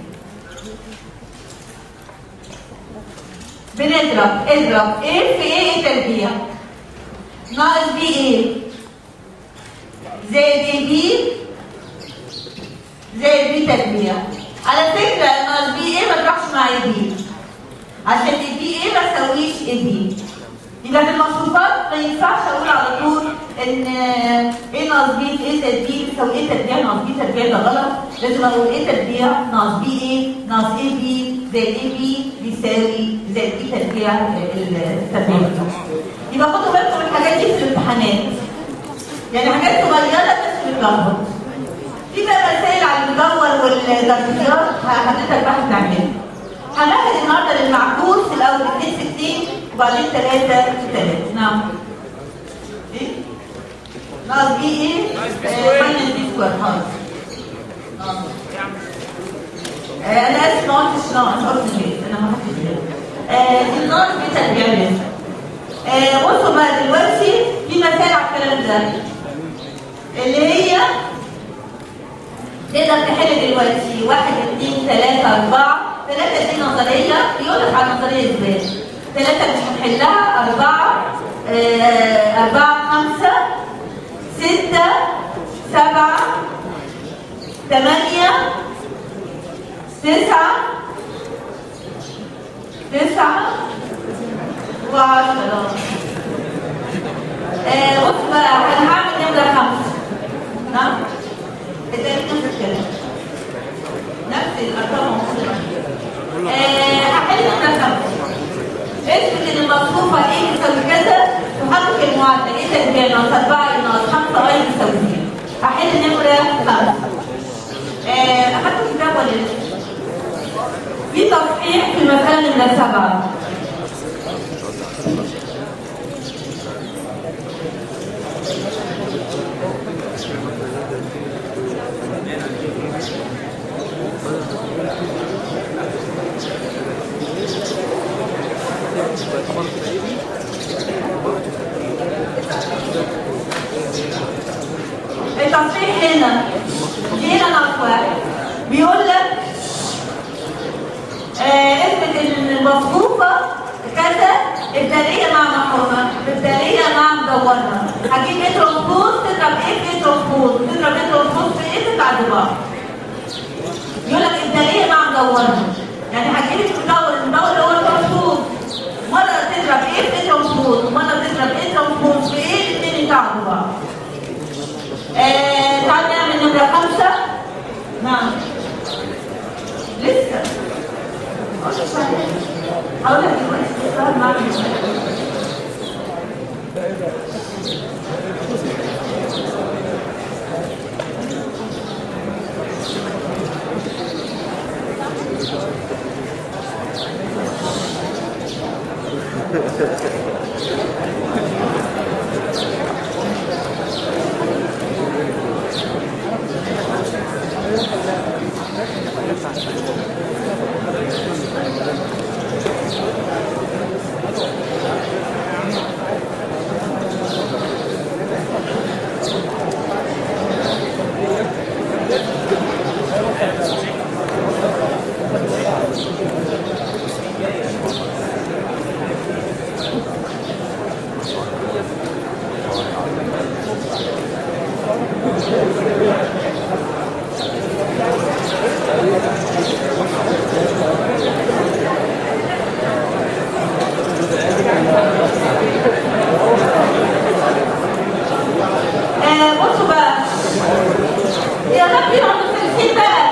S1: بنضرب اضرب ايه في ايه ايه تربيع ناقص بي ايه زائد ايه بي زائد بي تربيع على فكره ناقص بي ايه ما تروحش مع ايه بي عشان ايه بي ايه ما تساويش ايه بي يبقى في المصروفات ما ينفعش اقول على طول ان ايه ناقص بي في ايه زائد بي بيساوي ايه تربيع ناقص بي تربيع ده غلط لازم اقول ايه تربيع ناقص بي ايه ناقص ايه بي زائد ايه بي بيساوي زائد بي تربيع التربيع يبقى خدوا بالكم من الحاجات دي في الامتحانات يعني حاجات صغيره بس بتلخبط في بقى مسائل على المدور والدرجات حضرتك بقى هتعملها هناخد النهارده للمعكوس الاول 260 وبعدين 3 في 3 نعم ايه؟ ناقص بي ايه؟ ماينس بي سكوير خالص آه. آه، انا اسف ما قلتش ناقص قلت ليه انا ما حطيتش بالي الناقص بي تربيع لازم آه، بصوا بقى دلوقتي في مسائل على الكلام ده اللي هي تقدر تحل دلوقتي واحد اثنين ثلاثة أربعة ثلاثة دي نظرية يقول لك على النظرية ازاي ثلاثة مش هنحلها أربعة آه، أربعة خمسة ستة سبعة ثمانية تسعة تسعة وعشرة آه، بص بقى أنا هعمل نمرة خمسة نعم التاريخ نفس الكلام نفس الارقام موجوده آه، هحل نمره خمسه اثبت ان المصروفه ايه يساوي كذا وحطك المعادله ايه تربيع ناقص 4 ناقص 5 واي يساوي 0 هحل نمره خمسه آه، اخدت كتاب ولا لسه؟ في تصحيح في المساله نمره سبعه هنا دي هنا ناقص واحد بيقول لك آه، اثبت ان المصفوفه كذا ابداليه مع محرومه ابداليه مع مدورها هجيب متر ونص تضرب ايه في متر ونص تضرب متر ونص في ايه تطلع بعض يقول لك ابداليه مع مدورها يعني هتجيب المدور المدور اللي هو المفروض مره تضرب ايه في متر ونص ومره تضرب متر ونص في ايه الاثنين يتعبوا بعض آه تعال نعمل نمره خمسه نعم لسه هقول لك دلوقتي اشتغل معاك آه، بصوا بقى يا ربي هم مختلفين بقى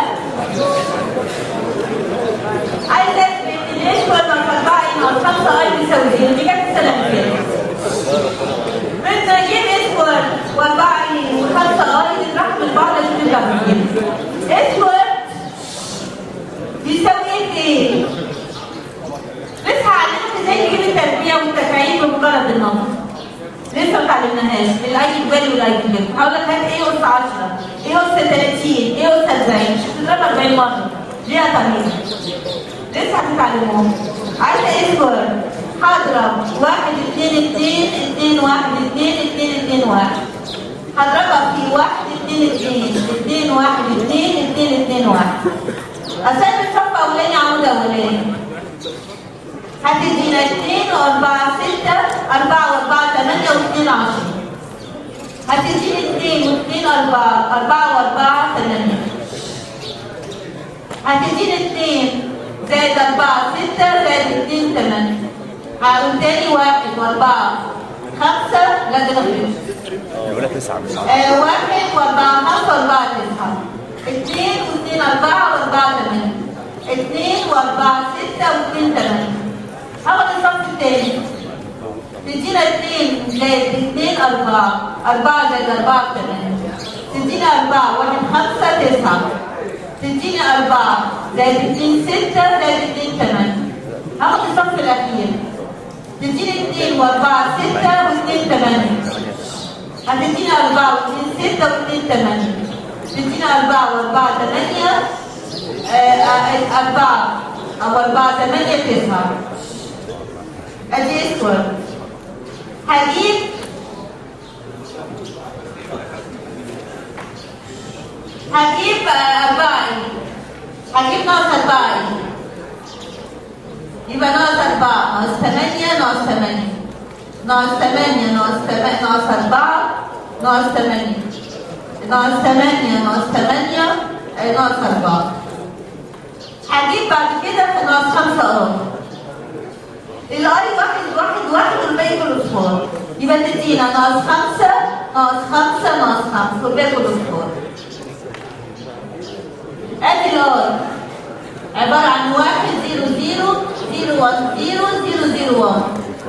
S1: عايز اثبت ان ايش ولا اربعه ناقص خمسه اي بيساوي زيرو دي كانت السنه اللي فاتت انت اجيب اسود واربعه اي وخمسه اي نطرح من بعض عشان نرجع بزيرو اسود بيساوي ايه في ايه؟ لسه هعلمك ازاي تجيب التربيه والتفعيل بمجرد النظر لسه ما اتعلمناهاش الاي جوال والاي جوال هقول لك هات ايه اس 10 ايه اس 30 ايه اس 40 مش هتضرب 40 مره ليها تمرين لسه هتتعلموها عايزه ايه سكوير هضرب 1 2 2 2 1 2 2 2 1 هضربها في 1 2 2 2 1 2 2 2 1 اسامي الصف اولاني عمود اولاني هتدينا 2 و4 6 4 و4 8 و2 10 هتديني 2 و2 4 4 و4 8 هتديني 2 زائد 4 6 زائد 2 8 هقول تاني 1 و4 5 لا ده غير
S3: يقول لك تسعة
S1: آه، واحد واربعة خمسة واربعة تسعة اثنين واثنين أربعة واربعة ثمانية اثنين واربعة ستة واثنين ثمانية هاخد الصف التاني تدينا اثنين زائد اثنين أربعة أربعة زائد أربعة ثمانية تدينا أربعة واحد خمسة تسعة تدينا أربعة زائد اثنين ستة زائد اثنين ثمانية هاخد الصف الأخير تديني اثنين واربعة ستة واثنين ثمانية هتدينا أربعة واثنين ستة واثنين ثمانية تدينا أربعة وأربعة ثمانية آه، آه، أربعة أو أربعة ثمانية تسعة أدي أسود هجيب هجيب آه، أربعة هجيب ناقص أربعة يبقى ناقص أربعة ناقص ثمانية ناقص ثمانية ناقص ثمانية ناقص ثمانية ناقص أربعة ناقص ثمانية ناقص ثمانية ناقص ثمانية آه، ناقص أربعة هجيب بعد كده في ناقص خمسة اه الآي واحد واحد واحد والباقي كله صفار يبقى تدينا ناقص خمسة ناقص خمسة ناقص خمسة والباقي كله صفار ادي الآي عبارة عن واحد زيرو زيرو زيرو وان زيرو زيرو زيرو وان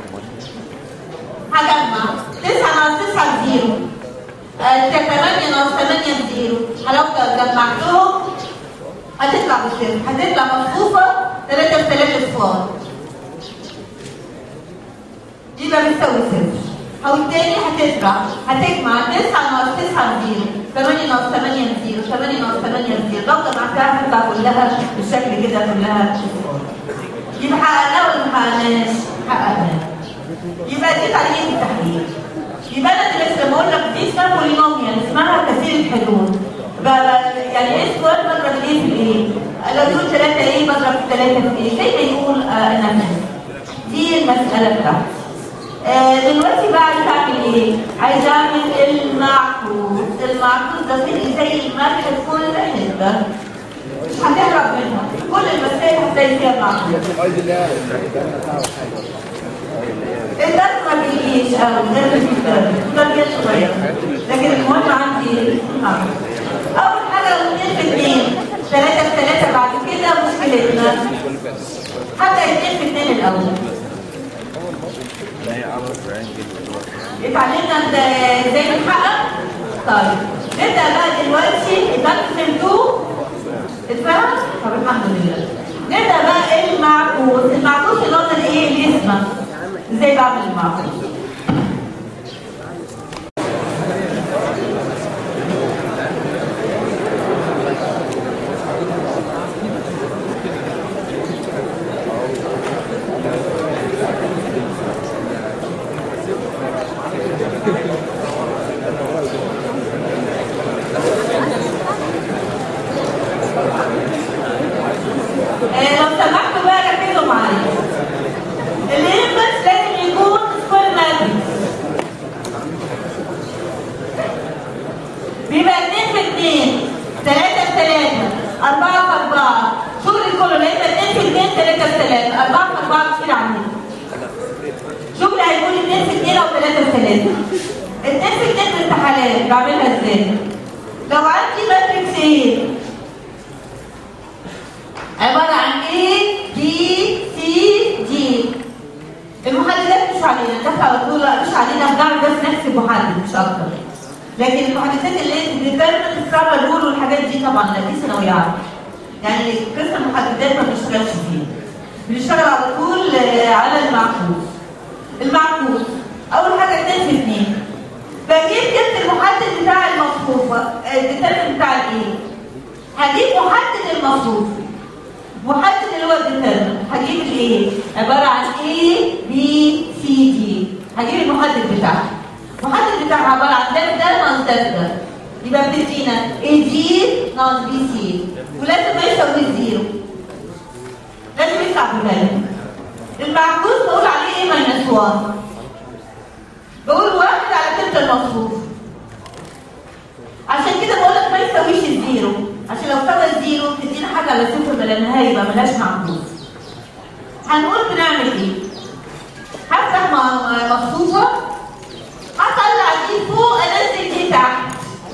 S1: هجمع تسعة ناقص تسعة زيرو آه، تمانية ناقص ثمانية زيرو لو جمعتهم هتطلع بالصفر هتطلع مصفوفة تلاتة في تلاتة صفار يبقى بتساوي صفر أو التاني هتطلع هتجمع تسعة ناقص تسعة زيرو ثمانية ناقص ثمانية زيرو ثمانية ناقص ثمانية زيرو لو جمعتها هتطلع كلها بالشكل كده كلها صفار يبقى حققناها ولا ما حققناش؟ حققناها يبقى دي طريقة التحليل يبقى انا دلوقتي لما اقول لك دي اسمها بولينوميال اسمها كثير الحلول ب- ب- يعني ايه سكوير بضرب ايه في الايه؟ لو يقول 3 ايه بضرب 3 في ايه؟ زي ما يقول آه نفسي دي المسألة بتاعتي آه دلوقتي بقى عايز اعمل ايه؟ عايز اعمل المعكوس، المعكوس ده فيه زي الملح في كل حته مش هتهرب منها كل المسائل هتلاقي فيها معكوس الدرس ما بيجيش قوي غير في الدرس الدرس شويه لكن المهم عندي معكوس اول حاجه لو اتنين في اتنين ثلاثه في ثلاثه بعد كده مشكلتنا حتى اتنين في اتنين الاول اتعلمنا ازاي ازاي نحقق طيب نبدا بقى دلوقتي الدرس 2 اتفهم؟ طب الحمد لله نبدا بقى المعكوس المعكوس اللي هو الايه الاسم ازاي بعمل المعكوس آه، لو سمحتوا بقى ركزوا معايا الانبس لازم يكون سكوير ماتريكس بيبقى 2 في 2 3 في 3 4 في 4 شغل كله لا يبقى 2 في 2 3 في 3 4 في 4 كتير عننا شغل هيكون 2 في 2 او 3 في 3 2 في 2 في الامتحانات بعملها ازاي؟ لو عندي ماتريكس ايه عبارة عن A B C D المحددات مش علينا الدفع على طول لا، مش علينا بنعرف بس نحسب محدد مش أكتر لكن المحددات اللي هي ديترمنت الصعبة دول والحاجات دي طبعا لا دي ثانوية عامة يعني قسم المحددات ما بنشتغلش فيه بنشتغل على طول آه، على المعكوس المعكوس أول حاجة 2 في 2 بجيب جبت المحدد بتاع المصفوفة الديترمنت بتاع الإيه؟ هجيب محدد المصفوفة محدد اللي هو الديترمنت هجيب الايه عباره عن A B C D هجيب المحدد بتاعها المحدد بتاعها عباره عن ده ده ناقص ده ده يبقى بتدينا A G ناقص B C ولازم ما يساوي زيرو لازم يطلع ببالك المعكوس بقول عليه ايه ماينس 1 بقول واحد على تلت المصروف عشان كده بقول لك ما يساويش الزيرو عشان لو سوى الزيرو تدينا حاجه على صفر ما لانها يبقى ملهاش معكوس هنقول بنعمل ايه هفتح م- مصفوفه هطلع دي فوق انزل دي تحت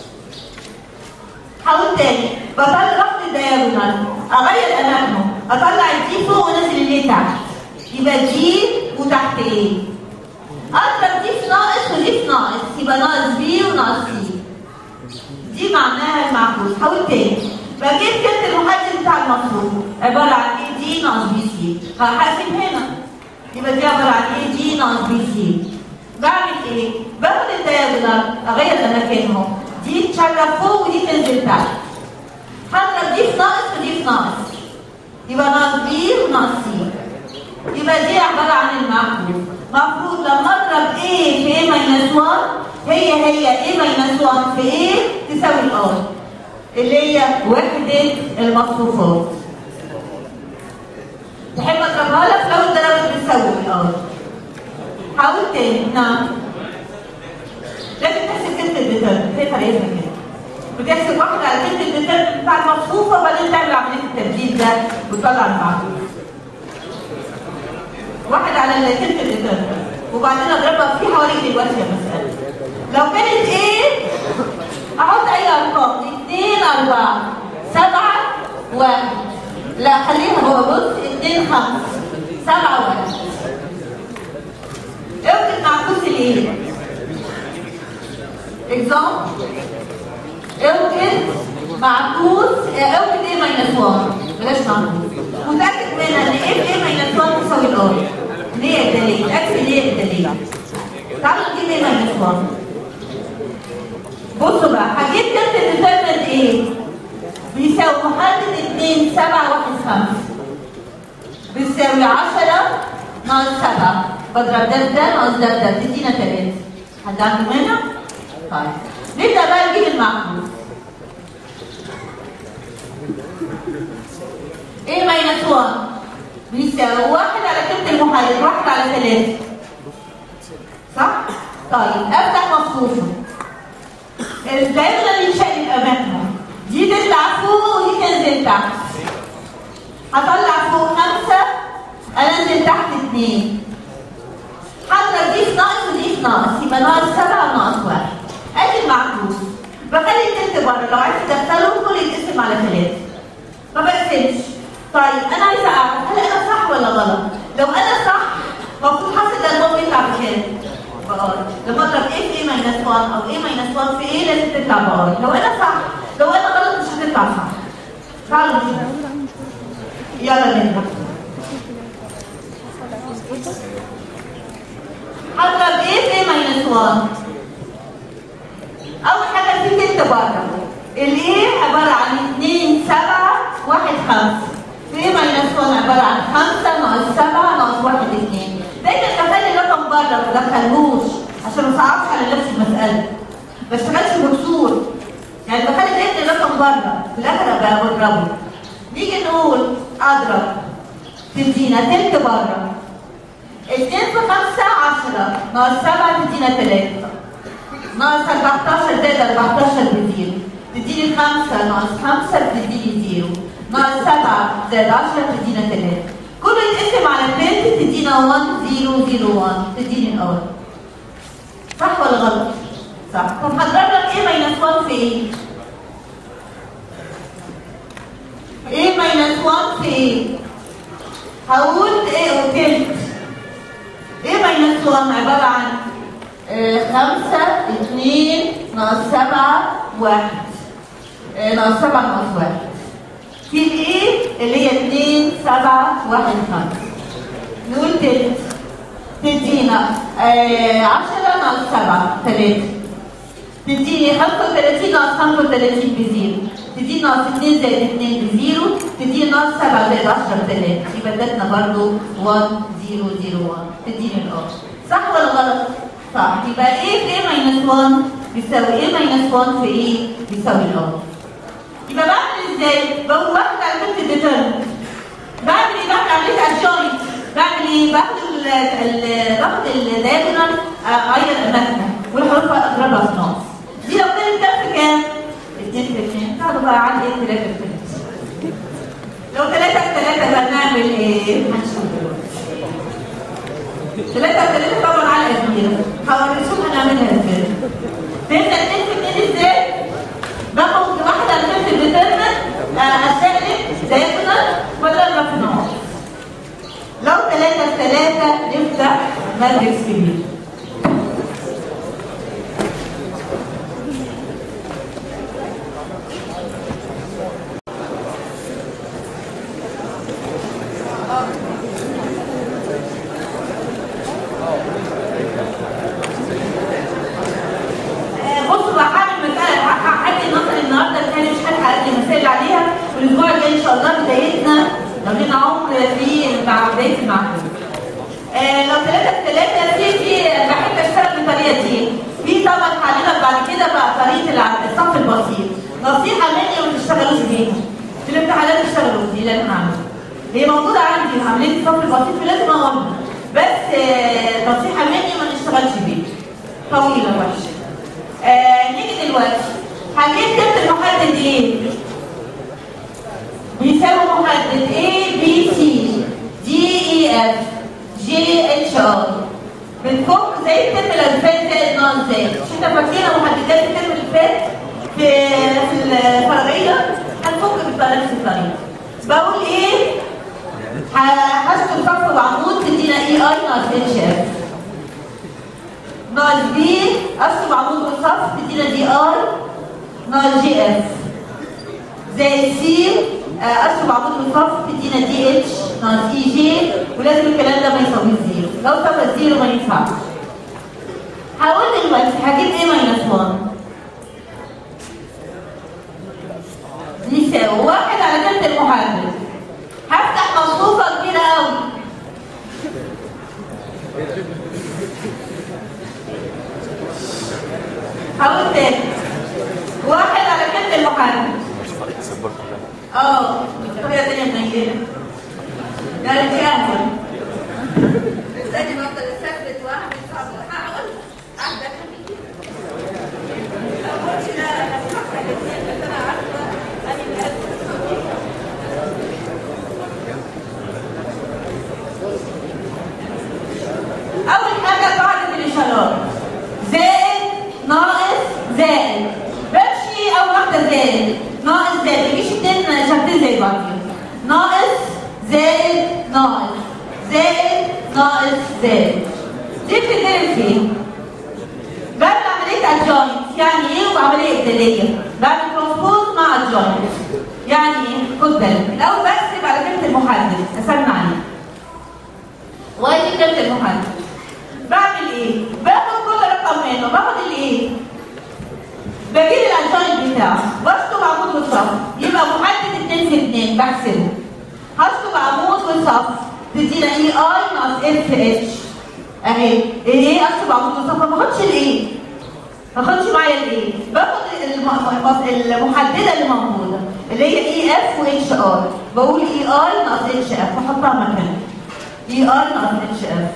S1: هقول تاني بطلع رفض الدياجونال اغير اماكنه اطلع دي فوق وانزل اللي تحت يبقى دي وتحت ايه اضرب دي في ناقص ودي في ناقص يبقى ناقص بي وناقص سي دي معناها المعكوس حاول تاني بجيب كلمة المحدد بتاع المصروف عبارة عن ايه دي ناقص بي سي هحاسب هنا يبقى دي عبارة عن ايه دي ناقص بي سي بعمل ايه؟ باخد الدياجونال اغير اماكنهم دي تشرب فوق ودي تنزل تحت هضرب دي في ناقص ودي في ناقص يبقى ناقص بي وناقص سي يبقى دي عبارة عن المعكوس المفروض لما اضرب A في A ماينس 1 هي هي A ماينس 1 في A تساوي الار اللي هي وحدة المصفوفات تحب اضربها لك لو اتضربت بتساوي الار حاول تاني نعم لازم تحسب كلمة الديترمنت هي طريقتها كده بتحسب واحد على كلمة الديترمنت بتاع المصفوفة وبعدين تعمل عملية التبديل ده وتطلع المعكوس واحد على كلمة الديترمنت وبعدين اضربها في حوالي دلوقتي يا مسألة لو كانت ايه احط اي ارقام 2 4 7 1 لا خليها هو بص 2 5 7 1 اوجد معكوس الايه اكزامبل اوجد معكوس اوجد ايه ماينس 1 بلاش معكوس متاكد منها ان ايه ايه ماينس 1 تساوي الار ليه الدليل اكس ليه الدليل تعالوا نجيب ايه ماينس 1 بصوا بقى هجيب كلمه ديترمنت ايه بيساوي محدد 2 7 1 5 بيساوي 10 ناقص 7 بضرب ده بده ناقص ده بده تدينا 3 حد عنده منها؟ طيب نبدا بقى نجيب المعكوس A ماينس 1 بيساوي واحد على كلمة المحايد واحد على ثلاثة صح؟ طيب افتح مصفوفة الدايرة اللي ينشأ أمامها دي تطلع فوق ودي تنزل تحت هطلع فوق خمسة أنزل تحت اتنين حضرة دي في ناقص ودي في ناقص يبقى ناقص سبعة وناقص واحد ادي المعكوس بخلي التلت بره لو عايز تدخله كل يتقسم على ثلاثة ما بقسمش طيب انا عايزه اعرف هل انا صح ولا غلط؟ لو انا صح المفروض حاصل ده المهم يطلع بكام؟ بار لما اضرب ايه في ايه ماينس 1 او ايه ماينس 1 في ايه لازم تطلع بار لو انا صح لو انا غلط مش هتطلع صح تعالوا نشوف يلا نبدا هضرب ايه في ايه ماينس 1 اول حاجه في تلت بره الايه عباره عن 2 7 1 5 في ايه ماينس 1 عباره عن 5 ناقص 7 ناقص 1 2 دايما بخلي الرقم بره ما بدخلهوش عشان ما اصعبش على نفسي المساله ما اشتغلش بكسور يعني بخلي دايما الرقم بره في الاخر ابقى بضربه نيجي نقول اضرب تدينا تلت بره 2 في 5 10 ناقص 7 تدينا 3 ناقص 14 زائد 14 بزيرو تديني 5 ناقص 5 بتديني زيرو ناقص 7 زائد 10 تدينا 3 كله يتقسم على 2 تدينا 1 0 0 1 تديني الاول صح ولا غلط؟ صح طب هضرب لك ايه ماينس 1 في ايه؟ ايه ماينس 1 في ايه؟ هقول ايه وتلت ايه ماينس 1 عبارة عن آه خمسة اتنين ناقص سبعة واحد آه ناقص سبعة ناقص واحد في الايه اللي هي اتنين سبعة واحد خمسة نقول تلت تدينا آه عشرة ناقص سبعة تلاتة تديني 35 ناقص 35 بزيرو تديني ناقص 2 زائد 2 بزيرو تديني ناقص 7 زائد 10 بثلاثة يبقى ادتنا برضه 1 0 0 1 تديني الار صح ولا غلط؟ صح يبقى ايه في ايه ماينس 1 بيساوي ايه ماينس 1 في ايه بيساوي الار يبقى بعمل ازاي؟ بقول واحد على فكره الديترمنت بعمل ايه؟ بعمل عمليه الجوينت بعمل ايه؟ باخد ال ال باخد الدايجونال اغير اماكنها والحروف اضربها في ناقص دي لو كانت ده في كام؟ 2 في 2 تعالوا بقى عندي ايه 3 في 3 لو 3 في 3 بقى نعمل ايه؟ هنشوف دلوقتي 3 في 3 طبعا على كبيره هوريكم هنعملها ازاي فهمنا 2 في 2 ازاي؟ باخد واحده على فكره الديترمنت استخدم دايجونال واضربها في ناقص لو 3 في 3 نفتح ماتريكس كبير بصوا بقى هعمل مسألة هحكي النظر النهارده الثاني مش هلحق ادي مسائل عليها والاسبوع الجاي ان شاء الله بدايتنا لو لينا عمر في مع بداية المعهد. آه لو ثلاثة في ثلاثة في في بحب اشتغل بالطريقة دي. في طبعا هعلمك بعد كده بقى طريقة الع- الصف البسيط. نصيحة مني ما تشتغلوش بيها. في الامتحانات تشتغلوا دي اللي انا هعملها. هي موجودة عندي عملية الصف البسيط فلازم اقولها. بس آه نصيحة مني ما نشتغلش بيها. طويلة وحشة. آه نيجي دلوقتي هنجيب كلمة المحدد ايه؟ بيساوي محدد A B C D E F G H I بنفك زي الترم اللي فات زائد ناقص زائد مش احنا فاكرين محددات الترم اللي فات في في الفرعية هنفك بتبقى نفس الطريقة بقول ايه؟ ه- هشكل صف وعمود تدينا اي اي ناقص اتش اف ناقص بي اشطب عمود والصف تدينا دي اي ناقص جي اف زي سي اشطب عمود والصف تدينا دي اتش ناقص اي جي ولازم الكلام ده ما يساويش زيرو لو سوى زيرو ما ينفعش هقول دلوقتي هجيب ايه ماينس 1 يساوي واحد على كلمة المحدد هفتح مصفوفة كبيرة قوي هقول تاني واحد على كلمة المحدد اه طريقه ثانيه منيله ده انت اهون
S3: استني ما افضل اثبت واحد صعب هقول اهدى خليكي اقولش لا انا فاكره الاثنين بس انا عارفه انا
S1: اول حاجه قاعده الاشارات زائد ناقص زائد بمشي اول واحده زائد ناقص زائد مفيش اتنين شكلين زي بعض ناقص زائد ناقص زائد ناقص زائد دي بتتضرب فين؟ بعمل عمليه الجوينت يعني ايه وعمليه ابداليه بعمل ترانسبوز مع الجوينت يعني ايه؟ خد بالك الاول بكتب على كلمه المحدد اسمع عليه وادي كلمه المحدد بعمل ايه؟ باخد كل رقم منه باخد الايه؟ بجيب الانجوينت بتاعه بشطب عمود وصف يبقى محدد 2 في 2 بحسبه هشطب عمود وصف تدينا اي اي ناقص اف اتش اهي ايه اشطب عمود وصف ما باخدش الايه؟ ما باخدش معايا الايه؟ باخد الم- المحدده اللي موجوده اللي هي اي اف واتش ار بقول اي اي ناقص اتش اف واحطها مكانها اي ار ناقص اتش اف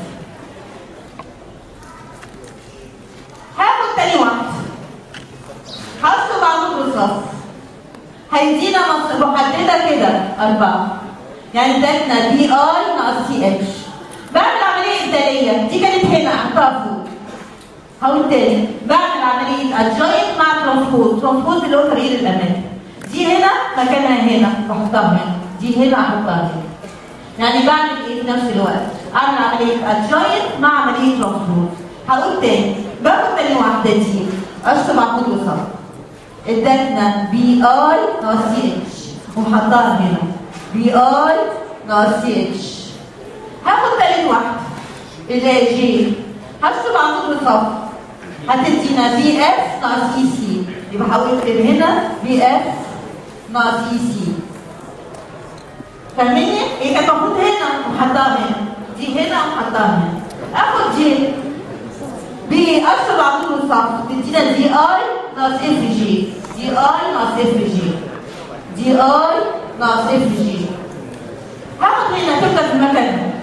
S1: هاخد تاني واحدة هشطب عمود وصف هيدينا مص- محددة كده أربعة يعني ادتنا بي اي ناقص سي اتش بعمل عملية إبدالية دي كانت هنا أحطها فوق هقول تاني بعمل عملية adjoint مع ترانسبوز ترانسبوز اللي هو تغيير الأماكن دي هنا مكانها هنا بحطها هنا دي هنا أحطها هنا يعني بعمل ايه في نفس الوقت؟ اعمل عمليه adjoint مع عمليه ترانسبوز هقول تاني باخد تاني واحده دي اشطب عمود وصف ادتنا بي اي ناقص سي اتش وحطها هنا بي اي ناقص سي اتش هاخد تالت واحده اللي هي جي هشطب عمود وصف هتدينا بي اف ناقص اي سي يبقى هقول كده هنا بي اف ناقص اي سي فاهميني؟ هي كانت المفروض هنا وحطها هنا دي هنا وحطها هنا اخد دي باشطب عمود وصف تدينا دي اي ناقص اف جي دي اي ناقص اف جي دي اي ناقص اف جي هاخد هنا تبقى في مكانها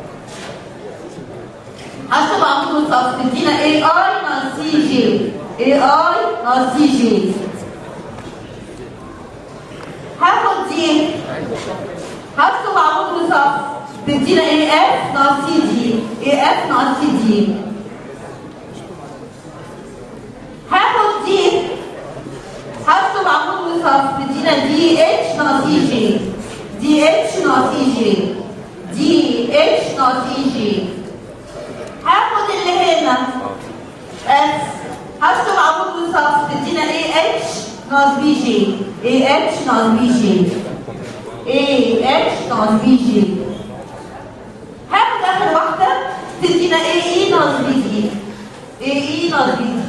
S1: هشطب عمود وصف تدينا اي اي ناقص سي جي اي اي ناقص سي جي هاخد دي هكتب عمود وصف تدينا اي اف ناقص سي دي اي اف ناقص سي دي هاخد دي هكتب عمود وصف تدينا دي اتش ناقص اي جي دي اتش ناقص اي جي دي اتش ناقص اي جي هاخد اللي هنا اس هكتب عمود وصف تدينا اي اتش ناقص بي جي اي اتش ناقص بي جي اي اتش ناقص بي جي هاخد اخر واحده تدينا اي اي ناقص بي دي اي اي ناقص بي دي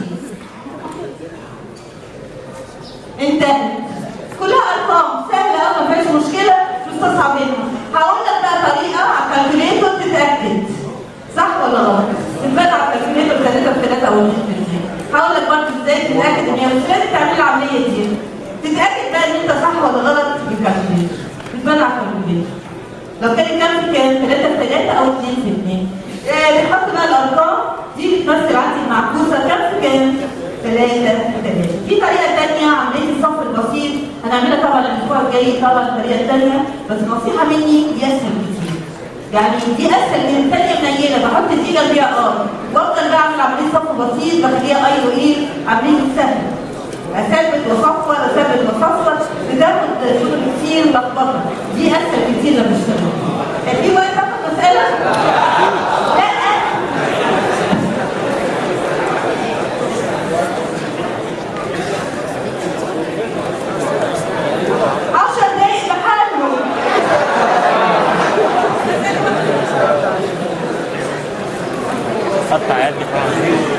S1: انتهت كلها ارقام سهله قوي ما فيهاش مشكله مش مستصعبينها هقول لك بقى طريقه على الكالكوليتور تتاكد صح ولا غلط؟ تتبنى على الكالكوليتور 3 في 3 او 2 في 2 هقول لك برضه ازاي تتاكد ان هي مش لازم تعمل العمليه دي تتاكد بقى ان انت صح ولا غلط بالكالكوليتور تتبنى على الكالكوليتور لو كان الكام في كام 3 في 3 او 2 في 2 آه بنحط بقى الارقام دي بتمثل عندي المعكوسه كام في كام 3 في 3 في طريقه ثانيه عمليه الصف البسيط هنعملها طبعا الاسبوع الجاي طبعا الطريقه الثانيه بس نصيحه مني دي اسهل كتير يعني دي اسهل من الثانيه منيله بحط دي جنبيها ار وافضل بقى اعمل عمليه صف بسيط بخليها اي وايه عمليه سهله اثبت واصفر اثبت واصفر بتاخد شغل كتير لخبطه دي اسهل كتير لما اشتغل في وقت تاخد مساله؟ لا 10 دقايق بحاله
S2: قطع عادي خالص